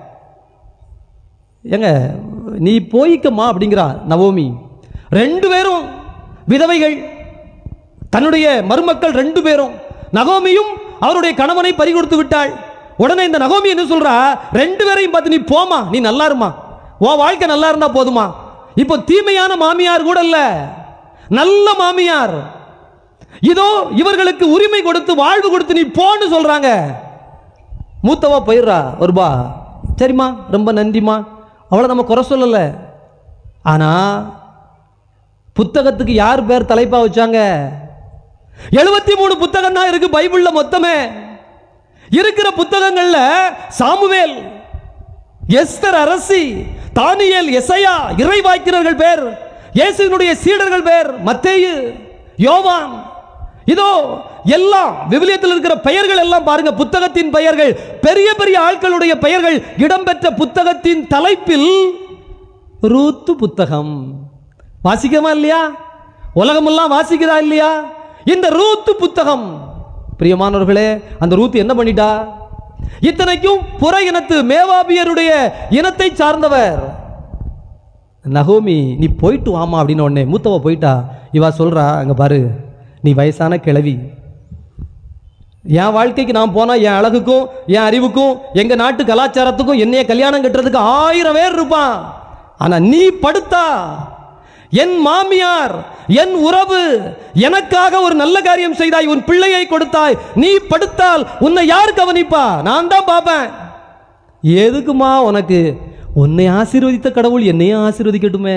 ஏங்க நீ போய்க்கம்மா அப்படிங்கிறா நவோமி ரெண்டு பேரும் விதவைகள் தன்னுடைய மருமக்கள் ரெண்டு பேரும் நகோமியும் அவருடைய கணவனை பறி கொடுத்து விட்டாள் உடனே இந்த நகோமி என்ன சொல்றா ரெண்டு பேரையும் பார்த்து நீ போமா நீ நல்லா இருமா உன் வாழ்க்கை நல்லா இருந்தா போதுமா இப்போ தீமையான மாமியார் கூட இல்ல நல்ல மாமியார் இதோ இவர்களுக்கு உரிமை கொடுத்து வாழ்வு கொடுத்து நீ போன்னு சொல்றாங்க மூத்தவா போயிடுறா ஒருபா சரிம்மா ரொம்ப நன்றிம்மா அவளை நம்ம குறை சொல்லல ஆனா புத்தகத்துக்கு யார் பேர் தலைப்பா வச்சாங்க எழுபத்தி மூணு புத்தகம் தான் இருக்கு பைபிள்ல மொத்தமே இருக்கிற புத்தகங்கள்ல சாமுவேல் எஸ்தர் அரசி தானியேல் எசையா இறைவாக்கினர்கள் பேர் இயேசுவினுடைய சீடர்கள் பேர் மத்தேயு யோவான் இதோ எல்லாம் விவிலியத்தில் இருக்கிற பெயர்கள் எல்லாம் பாருங்க புத்தகத்தின் பெயர்கள் பெரிய பெரிய ஆட்களுடைய பெயர்கள் இடம்பெற்ற புத்தகத்தின் தலைப்பில் ரூத்து புத்தகம் வாசிக்கமா இல்லையா உலகமெல்லாம் வாசிக்கிறா இல்லையா இந்த ரூத்து புத்தகம் பிரியமானவர்களே அந்த ரூத்து என்ன பண்ணிட்டா இத்தனைக்கும் புற இனத்து மேவாபியருடைய இனத்தை சார்ந்தவர் நகோமி நீ போயிட்டு வாமா அப்படின்னு உடனே மூத்தவ போயிட்டா இவா சொல்றா அங்க பாரு நீ வயசான கிழவி என் வாழ்க்கைக்கு நான் போனா என் அழகுக்கும் என் அறிவுக்கும் எங்க நாட்டு கலாச்சாரத்துக்கும் என்னைய கல்யாணம் கட்டுறதுக்கு ஆயிரம் பேர் இருப்பான் ஆனா நீ படுத்தா என் மாமியார் என் உறவு எனக்காக ஒரு நல்ல காரியம் செய்தாய் உன் பிள்ளையை கொடுத்தாய் நீ படுத்தால் உன்னை யார் கவனிப்பா நான் தான் பார்ப்பேன் எதுக்குமா உனக்கு உன்னை ஆசீர்வதித்த கடவுள் என்னையும் ஆசீர்வதிக்கட்டுமே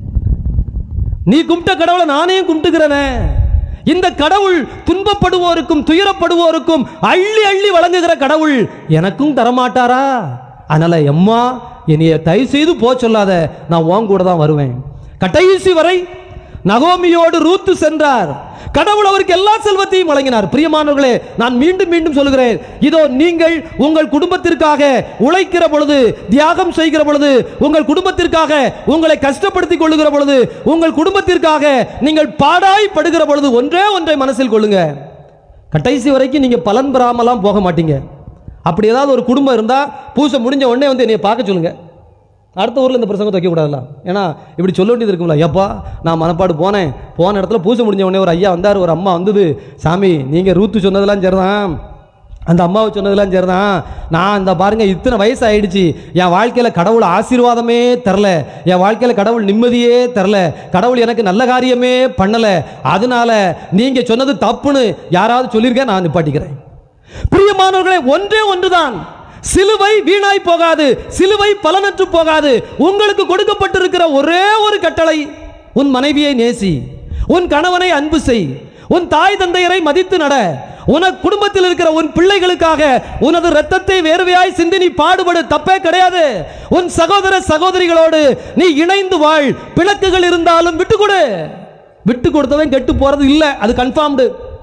நீ கும்பிட்ட கடவுளை நானே கும்பிட்டுக்கிறனே இந்த கடவுள் துன்பப்படுவோருக்கும் துயரப்படுவோருக்கும் அள்ளி அள்ளி வழங்குகிற கடவுள் எனக்கும் தரமாட்டாரா அதனால எம்மா என்னைய தயவு செய்து போ சொல்லாத நான் உன் கூட தான் வருவேன் கடைசி வரை நகோமியோடு ரூத்து சென்றார் கடவுள் அவருக்கு எல்லா செல்வத்தையும் வழங்கினார் பிரியமானவர்களே நான் மீண்டும் மீண்டும் சொல்கிறேன் இதோ நீங்கள் உங்கள் குடும்பத்திற்காக உழைக்கிற பொழுது தியாகம் செய்கிற பொழுது உங்கள் குடும்பத்திற்காக உங்களை கஷ்டப்படுத்திக் கொள்ளுகிற பொழுது உங்கள் குடும்பத்திற்காக நீங்கள் பாடாய் படுகிற பொழுது ஒன்றே ஒன்றை மனசில் கொள்ளுங்க கடைசி வரைக்கும் நீங்க பலன் பெறாமலாம் போக மாட்டீங்க அப்படி ஏதாவது ஒரு குடும்பம் இருந்தா பூசை முடிஞ்ச உடனே வந்து என்னை பார்க்க சொல்லுங்க அடுத்த ஊரில் இந்த பிரசங்கத்தை வைக்கக்கூடாதுல்ல ஏன்னா இப்படி சொல்ல வேண்டியது இருக்கும்ல ஐயப்பா நான் மனப்பாடு போனேன் போன இடத்துல பூசை முடிஞ்ச உடனே ஒரு ஐயா வந்தார் ஒரு அம்மா வந்தது சாமி நீங்கள் ரூத்து சொன்னதெல்லாம் சரிதான் அந்த அம்மாவை சொன்னதெல்லாம் சரிதான் நான் இந்த பாருங்க இத்தனை வயசு ஆயிடுச்சு என் வாழ்க்கையில் கடவுள் ஆசீர்வாதமே தரல என் வாழ்க்கையில் கடவுள் நிம்மதியே தரல கடவுள் எனக்கு நல்ல காரியமே பண்ணல அதனால நீங்க சொன்னது தப்புன்னு யாராவது சொல்லியிருக்கேன் நான் நிப்பாட்டிக்கிறேன் பிரியமானவர்களே ஒன்றே ஒன்றுதான் சிலுவை வீணாய் போகாது சிலுவை பலனற்று போகாது உங்களுக்கு கொடுக்கப்பட்டிருக்கிற ஒரே ஒரு கட்டளை உன் மனைவியை நேசி உன் கணவனை அன்பு செய் உன் தாய் தந்தையரை மதித்து நட உனக்கு குடும்பத்தில் இருக்கிற உன் பிள்ளைகளுக்காக உனது ரத்தத்தை வேர்வையாய் சிந்தி நீ பாடுபடு தப்பே கிடையாது உன் சகோதர சகோதரிகளோடு நீ இணைந்து வாழ் பிணக்குகள் இருந்தாலும் விட்டு கொடு விட்டு கொடுத்தவன் கெட்டு போறது இல்லை அது கன்ஃபார்ம்டு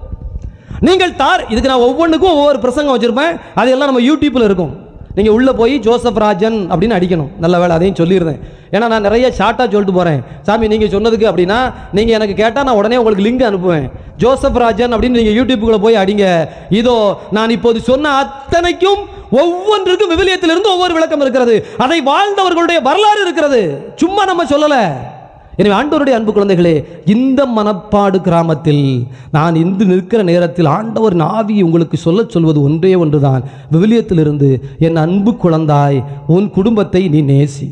நீங்கள் தார் இதுக்கு நான் ஒவ்வொன்றுக்கும் ஒவ்வொரு பிரசங்கம் வச்சிருப்பேன் அதெல்லாம் நம்ம யூடியூப்ல இருக்கும் நீங்கள் உள்ளே போய் ஜோசப் ராஜன் அப்படின்னு அடிக்கணும் நல்ல வேலை அதையும் சொல்லியிருந்தேன் ஏன்னா நான் நிறைய ஷார்ட்டாக சொல்லிட்டு போகிறேன் சாமி நீங்கள் சொன்னதுக்கு அப்படின்னா நீங்கள் எனக்கு கேட்டால் நான் உடனே உங்களுக்கு லிங்க் அனுப்புவேன் ஜோசப் ராஜன் அப்படின்னு நீங்கள் யூடியூப்புக்குள்ள போய் அடிங்க இதோ நான் இப்போது சொன்ன அத்தனைக்கும் ஒவ்வொன்றுக்கும் விவிலியத்திலிருந்து ஒவ்வொரு விளக்கம் இருக்கிறது அதை வாழ்ந்தவர்களுடைய வரலாறு இருக்கிறது சும்மா நம்ம சொல்லலை எனவே ஆண்டவருடைய அன்பு குழந்தைகளே இந்த மனப்பாடு கிராமத்தில் நான் இன்று நிற்கிற நேரத்தில் ஆண்டவரின் ஆவி உங்களுக்கு சொல்லச் சொல்வது ஒன்றே ஒன்றுதான் விவிலியத்திலிருந்து என் அன்பு குழந்தாய் உன் குடும்பத்தை நீ நேசி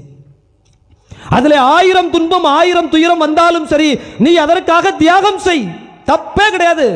அதில் ஆயிரம் துன்பம் ஆயிரம் துயரம் வந்தாலும் சரி நீ அதற்காக தியாகம் செய் தப்பே கிடையாது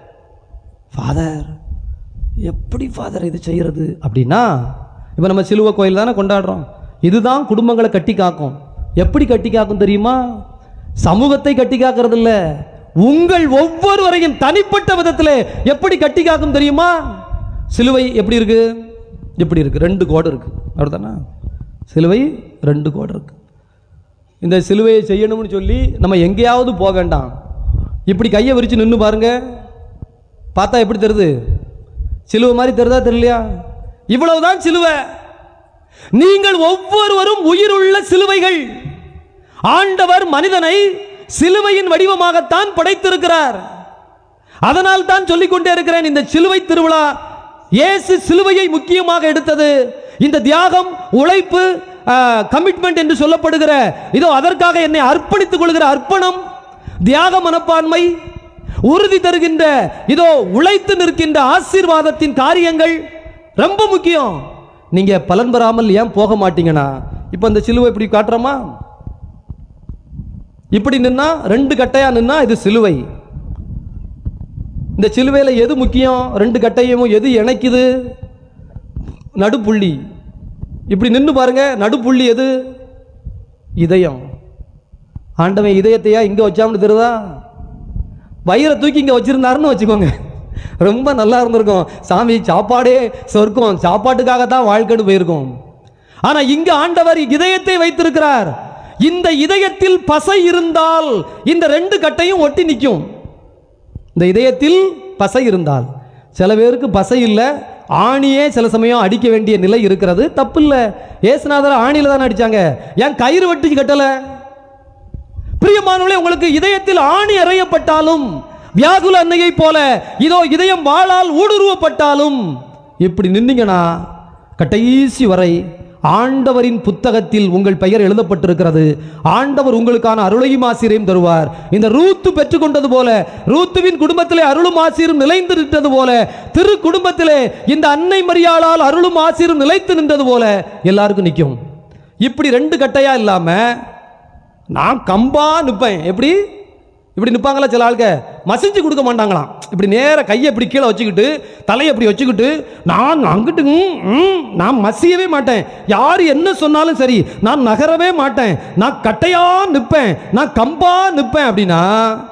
ஃபாதர் எப்படி ஃபாதர் இது செய்யறது அப்படின்னா இப்போ நம்ம சிலுவை கோயில் தானே கொண்டாடுறோம் இதுதான் குடும்பங்களை கட்டி காக்கும் எப்படி கட்டி காக்கும் தெரியுமா சமூகத்தை கட்டி காக்கிறது இல்ல உங்கள் ஒவ்வொருவரையும் தனிப்பட்ட விதத்தில் எப்படி கட்டி காக்கும் தெரியுமா சிலுவை எப்படி இருக்கு எப்படி இருக்கு ரெண்டு கோடு இருக்கு அப்படிதானே சிலுவை ரெண்டு கோடு இருக்கு இந்த சிலுவையை செய்யணும்னு சொல்லி நம்ம எங்கேயாவது போக வேண்டாம் இப்படி கையை விரிச்சு நின்று பாருங்க பார்த்தா எப்படி தெரியுது சிலுவை மாதிரி தெரியுதா தெரியலையா இவ்வளவுதான் சிலுவை நீங்கள் ஒவ்வொருவரும் உயிருள்ள சிலுவைகள் ஆண்டவர் மனிதனை சிலுவையின் வடிவமாகத்தான் படைத்திருக்கிறார் அதனால் தான் சொல்லிக் கொண்டே இருக்கிறேன் இந்த சிலுவை திருவிழா இயேசு சிலுவையை முக்கியமாக எடுத்தது இந்த தியாகம் உழைப்பு கமிட்மெண்ட் என்று சொல்லப்படுகிற இதோ அதற்காக என்னை அர்ப்பணித்துக் கொள்கிற அர்ப்பணம் தியாக மனப்பான்மை உறுதி தருகின்ற இதோ உழைத்து நிற்கின்ற ஆசீர்வாதத்தின் காரியங்கள் ரொம்ப முக்கியம் நீங்க பலன் பெறாமல் ஏன் போக மாட்டீங்கன்னா இப்போ இந்த சிலுவை இப்படி காட்டுறோமா இப்படி நின்னா ரெண்டு கட்டையா நின்னா இது சிலுவை இந்த சிலுவையில் எது முக்கியம் ரெண்டு கட்டையும் எது இணைக்குது நடுப்புள்ளி இப்படி நின்று பாருங்க நடுப்புள்ளி எது இதயம் ஆண்டவன் இதயத்தையா இங்கே வச்சாம்னு தெரியுதா வயிறை தூக்கி இங்கே வச்சிருந்தாருன்னு வச்சுக்கோங்க ரொம்ப நல்லா இருந்திருக்கும் சாமி சாப்பாடே சொர்க்கம் சாப்பாட்டுக்காக தான் வாழ்க்கைன்னு போயிருக்கோம் ஆனா இங்க ஆண்டவர் இதயத்தை வைத்திருக்கிறார் இந்த இதயத்தில் பசை இருந்தால் இந்த ரெண்டு கட்டையும் ஒட்டி நிற்கும் இந்த இதயத்தில் பசை இருந்தால் சில பேருக்கு பசை இல்லை ஆணியே சில சமயம் அடிக்க வேண்டிய நிலை இருக்கிறது தப்பு இல்லை ஏசுநாதர் ஆணியில் தானே அடிச்சாங்க ஏன் கயிறு வெட்டி கட்டலை பிரியமானவர்களே உங்களுக்கு இதயத்தில் ஆணி அறையப்பட்டாலும் வியாகுல அன்னையை போல இதோ இதயம் வாளால் ஊடுருவப்பட்டாலும் இப்படி நின்னீங்கன்னா கடைசி வரை ஆண்டவரின் புத்தகத்தில் உங்கள் பெயர் எழுதப்பட்டிருக்கிறது ஆண்டவர் உங்களுக்கான அருளையும் ஆசிரியம் தருவார் இந்த ரூத்து பெற்றுக்கொண்டது போல ரூத்துவின் குடும்பத்திலே அருளும் ஆசிரும் நிலைந்து நின்றது போல திரு குடும்பத்திலே இந்த அன்னை மரியாளால் அருளும் ஆசிரும் நிலைத்து நின்றது போல எல்லாருக்கும் நிற்கும் இப்படி ரெண்டு கட்டையா இல்லாம நான் கம்பா நிற்பேன் எப்படி இப்படி நிற்பாங்களா சில ஆளுக்க மசிஞ்சு கொடுக்க மாட்டாங்களாம் இப்படி நேர கையை இப்படி கீழே வச்சுக்கிட்டு தலையை இப்படி வச்சுக்கிட்டு நான் அங்கிட்டு ம், ம், நான் மசியவே மாட்டேன் யார் என்ன சொன்னாலும் சரி நான் நகரவே மாட்டேன் நான் கட்டையா நிற்பேன் நான் கம்பா நிற்பேன் அப்படின்னா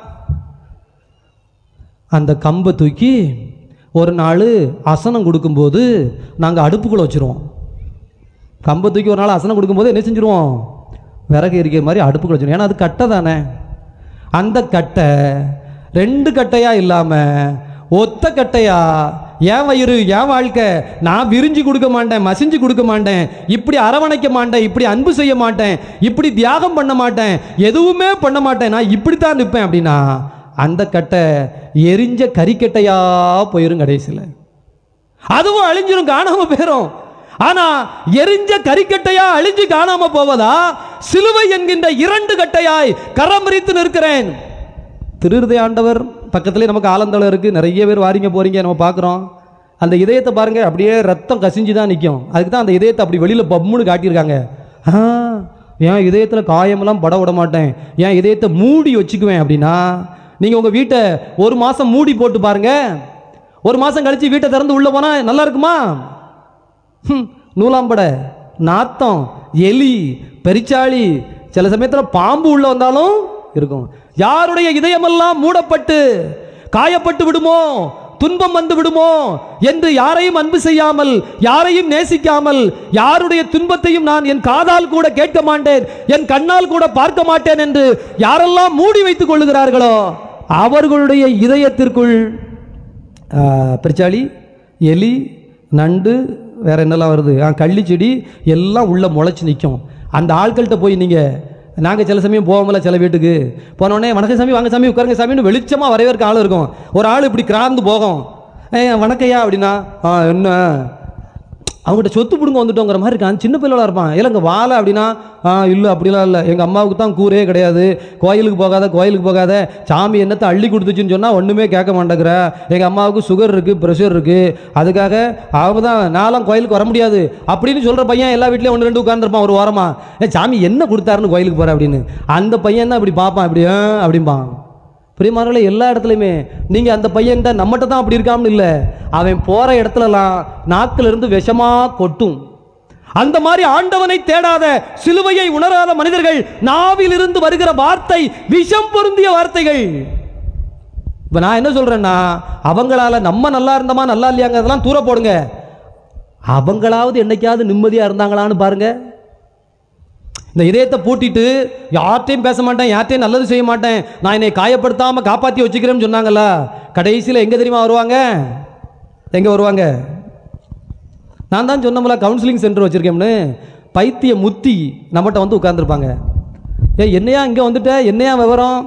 அந்த கம்பை தூக்கி ஒரு நாள் அசனம் கொடுக்கும்போது நாங்கள் அடுப்புக்குள்ளே வச்சுருவோம் கம்பை தூக்கி ஒரு நாள் அசனம் கொடுக்கும்போது என்ன செஞ்சுருவோம் விறகு எரிக்கிற மாதிரி அடுப்புக்குள்ள வச்சிருக்கோம் ஏன்னா அது கட்டை தானே அந்த கட்டை ரெண்டு கட்டையா இல்லாம ஒத்த கட்டையா என் வயிறு என் வாழ்க்கை நான் விரிஞ்சு கொடுக்க மாட்டேன் மசிஞ்சு கொடுக்க மாட்டேன் இப்படி அரவணைக்க மாட்டேன் இப்படி அன்பு செய்ய மாட்டேன் இப்படி தியாகம் பண்ண மாட்டேன் எதுவுமே பண்ண மாட்டேன் நான் இப்படித்தான் நிற்பேன் அப்படின்னா அந்த கட்டை எரிஞ்ச கறிக்கட்டையா போயிரும் கடைசியில் அதுவும் அழிஞ்சிரும் காணாம போயிரும் ஆனா எரிஞ்ச கறிக்கட்டையா அழிஞ்சு காணாம போவதா சிலுவை என்கின்ற இரண்டு கட்டையாய் கரம் பிரித்து நிற்கிறேன் திருருதை ஆண்டவர் பக்கத்திலே நமக்கு ஆலந்தளம் இருக்கு நிறைய பேர் வாரிங்க போறீங்க நம்ம பார்க்குறோம் அந்த இதயத்தை பாருங்க அப்படியே ரத்தம் கசிஞ்சு தான் நிற்கும் அதுக்கு தான் அந்த இதயத்தை அப்படி வெளியில பம்முன்னு காட்டியிருக்காங்க ஆ என் இதயத்தில் காயமெல்லாம் பட விட மாட்டேன் என் இதயத்தை மூடி வச்சுக்குவேன் அப்படின்னா நீங்க உங்க வீட்டை ஒரு மாசம் மூடி போட்டு பாருங்க ஒரு மாசம் கழிச்சு வீட்டை திறந்து உள்ள போனா நல்லா இருக்குமா ஹம், நூலாம்படை நாத்தம் எலி பெரிச்சாளி சில சமயத்தில் பாம்பு உள்ள வந்தாலும் இருக்கும் யாருடைய இதயமெல்லாம் மூடப்பட்டு காயப்பட்டு விடுமோ துன்பம் வந்து விடுமோ என்று யாரையும் அன்பு செய்யாமல் யாரையும் நேசிக்காமல் யாருடைய துன்பத்தையும் நான் என் காதால் கூட கேட்க மாட்டேன் என் கண்ணால் கூட பார்க்க மாட்டேன் என்று யாரெல்லாம் மூடி வைத்துக் கொள்ளுகிறார்களோ அவர்களுடைய இதயத்திற்குள் ஆ, பெருச்சாளி எலி நண்டு வேற என்னெல்லாம் வருது ஆ கள்ளி செடி எல்லாம் உள்ள முளைச்சி நிற்கும் அந்த ஆட்கள்கிட்ட போய் நீங்கள் நாங்கள் சில சமயம் போவோம்ல சில வீட்டுக்கு போன உடனே வணக்கம் சாமி வாங்க சாமி உட்காருங்க சாமின்னு வெளிச்சமாக வரவேற்க ஆள் இருக்கும் ஒரு ஆள் இப்படி கிராந்து போகும் ஏ வணக்கையா அப்படின்னா ஆ என்ன அவங்ககிட்ட சொத்து பிடுங்க வந்துட்டோங்கிற மாதிரி இருக்கான் சின்ன பிள்ளைகளா இருப்பான் இல்லைங்க வாழை அப்படின்னா ஆ இல்லை அப்படிலாம் இல்லை எங்கள் அம்மாவுக்கு தான் கூரே கிடையாது கோயிலுக்கு போகாத கோயிலுக்கு போகாத சாமி என்னத்தை அள்ளி கொடுத்துச்சுன்னு சொன்னால் ஒன்றுமே கேட்க மாட்டேங்கிற எங்கள் அம்மாவுக்கு சுகர் இருக்குது ப்ரெஷர் இருக்குது அதுக்காக அவங்க தான் நான்லாம் கோயிலுக்கு வர முடியாது அப்படின்னு சொல்கிற பையன் எல்லா வீட்லேயும் ஒன்று ரெண்டு உட்காந்துருப்பான் ஒரு வாரமா ஏ சாமி என்ன கொடுத்தாருன்னு கோயிலுக்கு போகிற அப்படின்னு அந்த பையன் தான் இப்படி பார்ப்பான் இப்படி ஆ, அப்படிம்பான் பிரியமானவர்களே எல்லா இடத்துலையுமே நீங்கள் அந்த பையன்கிட்ட நம்மகிட்ட தான் அப்படி இருக்காமனு இல்லை அவன் போகிற இடத்துலலாம் நாக்குல இருந்து விஷமா கொட்டும் அந்த மாதிரி ஆண்டவனை தேடாத சிலுவையை உணராத மனிதர்கள் நாவிலிருந்து வருகிற வார்த்தை விஷம் பொருந்திய வார்த்தைகள் இப்போ நான் என்ன சொல்றேன்னா அவங்களால நம்ம நல்லா இருந்தோமா நல்லா இல்லையாங்கிறதெல்லாம் தூர போடுங்க அவங்களாவது என்னைக்காவது நிம்மதியா இருந்தாங்களான்னு பாருங்க இந்த இதயத்தை பூட்டிட்டு யார்ட்டையும் பேச மாட்டேன் யார்ட்டையும் நல்லது செய்ய மாட்டேன் நான் என்னை காயப்படுத்தாம காப்பாற்றி வச்சுக்கிறேன்னு சொன்னாங்கல்ல கடைசியில் எங்கே தெரியுமா வருவாங்க எங்கே வருவாங்க நான் தான் சொன்னோம்ல கவுன்சிலிங் சென்டர் வச்சுருக்கேன்னு பைத்திய முத்தி நம்மகிட்ட வந்து உட்காந்துருப்பாங்க ஏ என்னையா இங்கே வந்துட்ட என்னையா விவரம்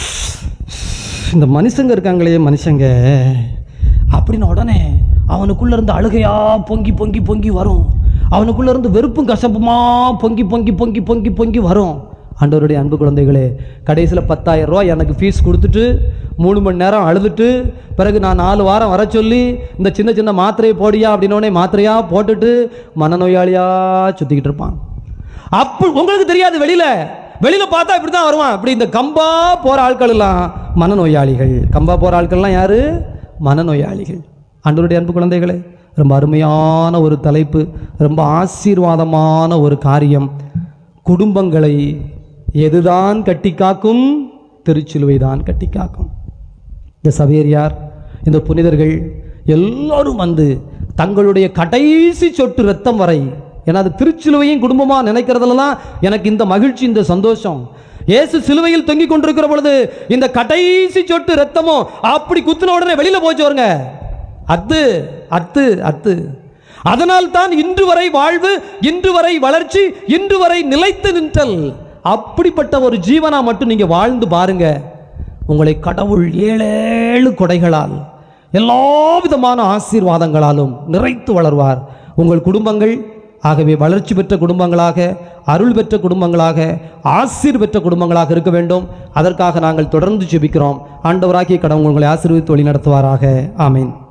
இந்த மனுஷங்க இருக்காங்களே மனுஷங்க அப்படின்னு உடனே அவனுக்குள்ள இருந்து அழுகையா பொங்கி பொங்கி பொங்கி வரும் அவனுக்குள்ள இருந்து வெறுப்பும் கசப்புமா பொங்கி பொங்கி பொங்கி பொங்கி பொங்கி வரும் ஆண்டவருடைய அன்பு குழந்தைகளே கடைசியில் பத்தாயிரம் ரூபா எனக்கு ஃபீஸ் கொடுத்துட்டு மூணு மணி நேரம் அழுதுட்டு பிறகு நான் நாலு வாரம் வர சொல்லி இந்த சின்ன சின்ன மாத்திரையை போடியா அப்படின்னோடனே மாத்திரையா போட்டுட்டு மனநோயாளியா சுற்றிக்கிட்டு இருப்பான் அப்போ உங்களுக்கு தெரியாது வெளியில வெளியில பார்த்தா இப்படி தான் வருவான் இப்படி இந்த கம்பா போற ஆட்கள் எல்லாம் மனநோயாளிகள் கம்பா போற ஆட்கள்லாம் யாரு மனநோயாளிகள் ஆண்டவருடைய அன்பு குழந்தைகளே ரொம்ப அருமையான ஒரு தலைப்பு ரொம்ப ஆசீர்வாதமான ஒரு காரியம் குடும்பங்களை எதுதான் கட்டி காக்கும் திருச்சிலுவை தான் கட்டி காக்கும் இந்த சவேரியார் இந்த புனிதர்கள் எல்லாரும் வந்து தங்களுடைய கடைசி சொட்டு ரத்தம் வரை ஏன்னா அது திருச்சிலுவையும் குடும்பமா நினைக்கிறதுலலாம் எனக்கு இந்த மகிழ்ச்சி இந்த சந்தோஷம் இயேசு சிலுவையில் தொங்கிக் கொண்டிருக்கிற பொழுது இந்த கடைசி சொட்டு ரத்தமும் அப்படி குத்துன உடனே வெளியில போச்சு வருங்க அத்து அத்து அத்து அதனால் தான் இன்று வரை வாழ்வு இன்று வரை வளர்ச்சி இன்று வரை நிலைத்து நின்றல் அப்படிப்பட்ட ஒரு ஜீவனா மட்டும் நீங்க வாழ்ந்து பாருங்க உங்களை கடவுள் ஏழேழு கொடைகளால் எல்லா விதமான ஆசீர்வாதங்களாலும் நிறைத்து வளர்வார் உங்கள் குடும்பங்கள் ஆகவே வளர்ச்சி பெற்ற குடும்பங்களாக அருள் பெற்ற குடும்பங்களாக ஆசீர் பெற்ற குடும்பங்களாக இருக்க வேண்டும் அதற்காக நாங்கள் தொடர்ந்து ஜெபிக்கிறோம் ஆண்டவராகிய கடவுள் உங்களை ஆசீர்வதித்து வழி நடத்துவாராக ஆமீன்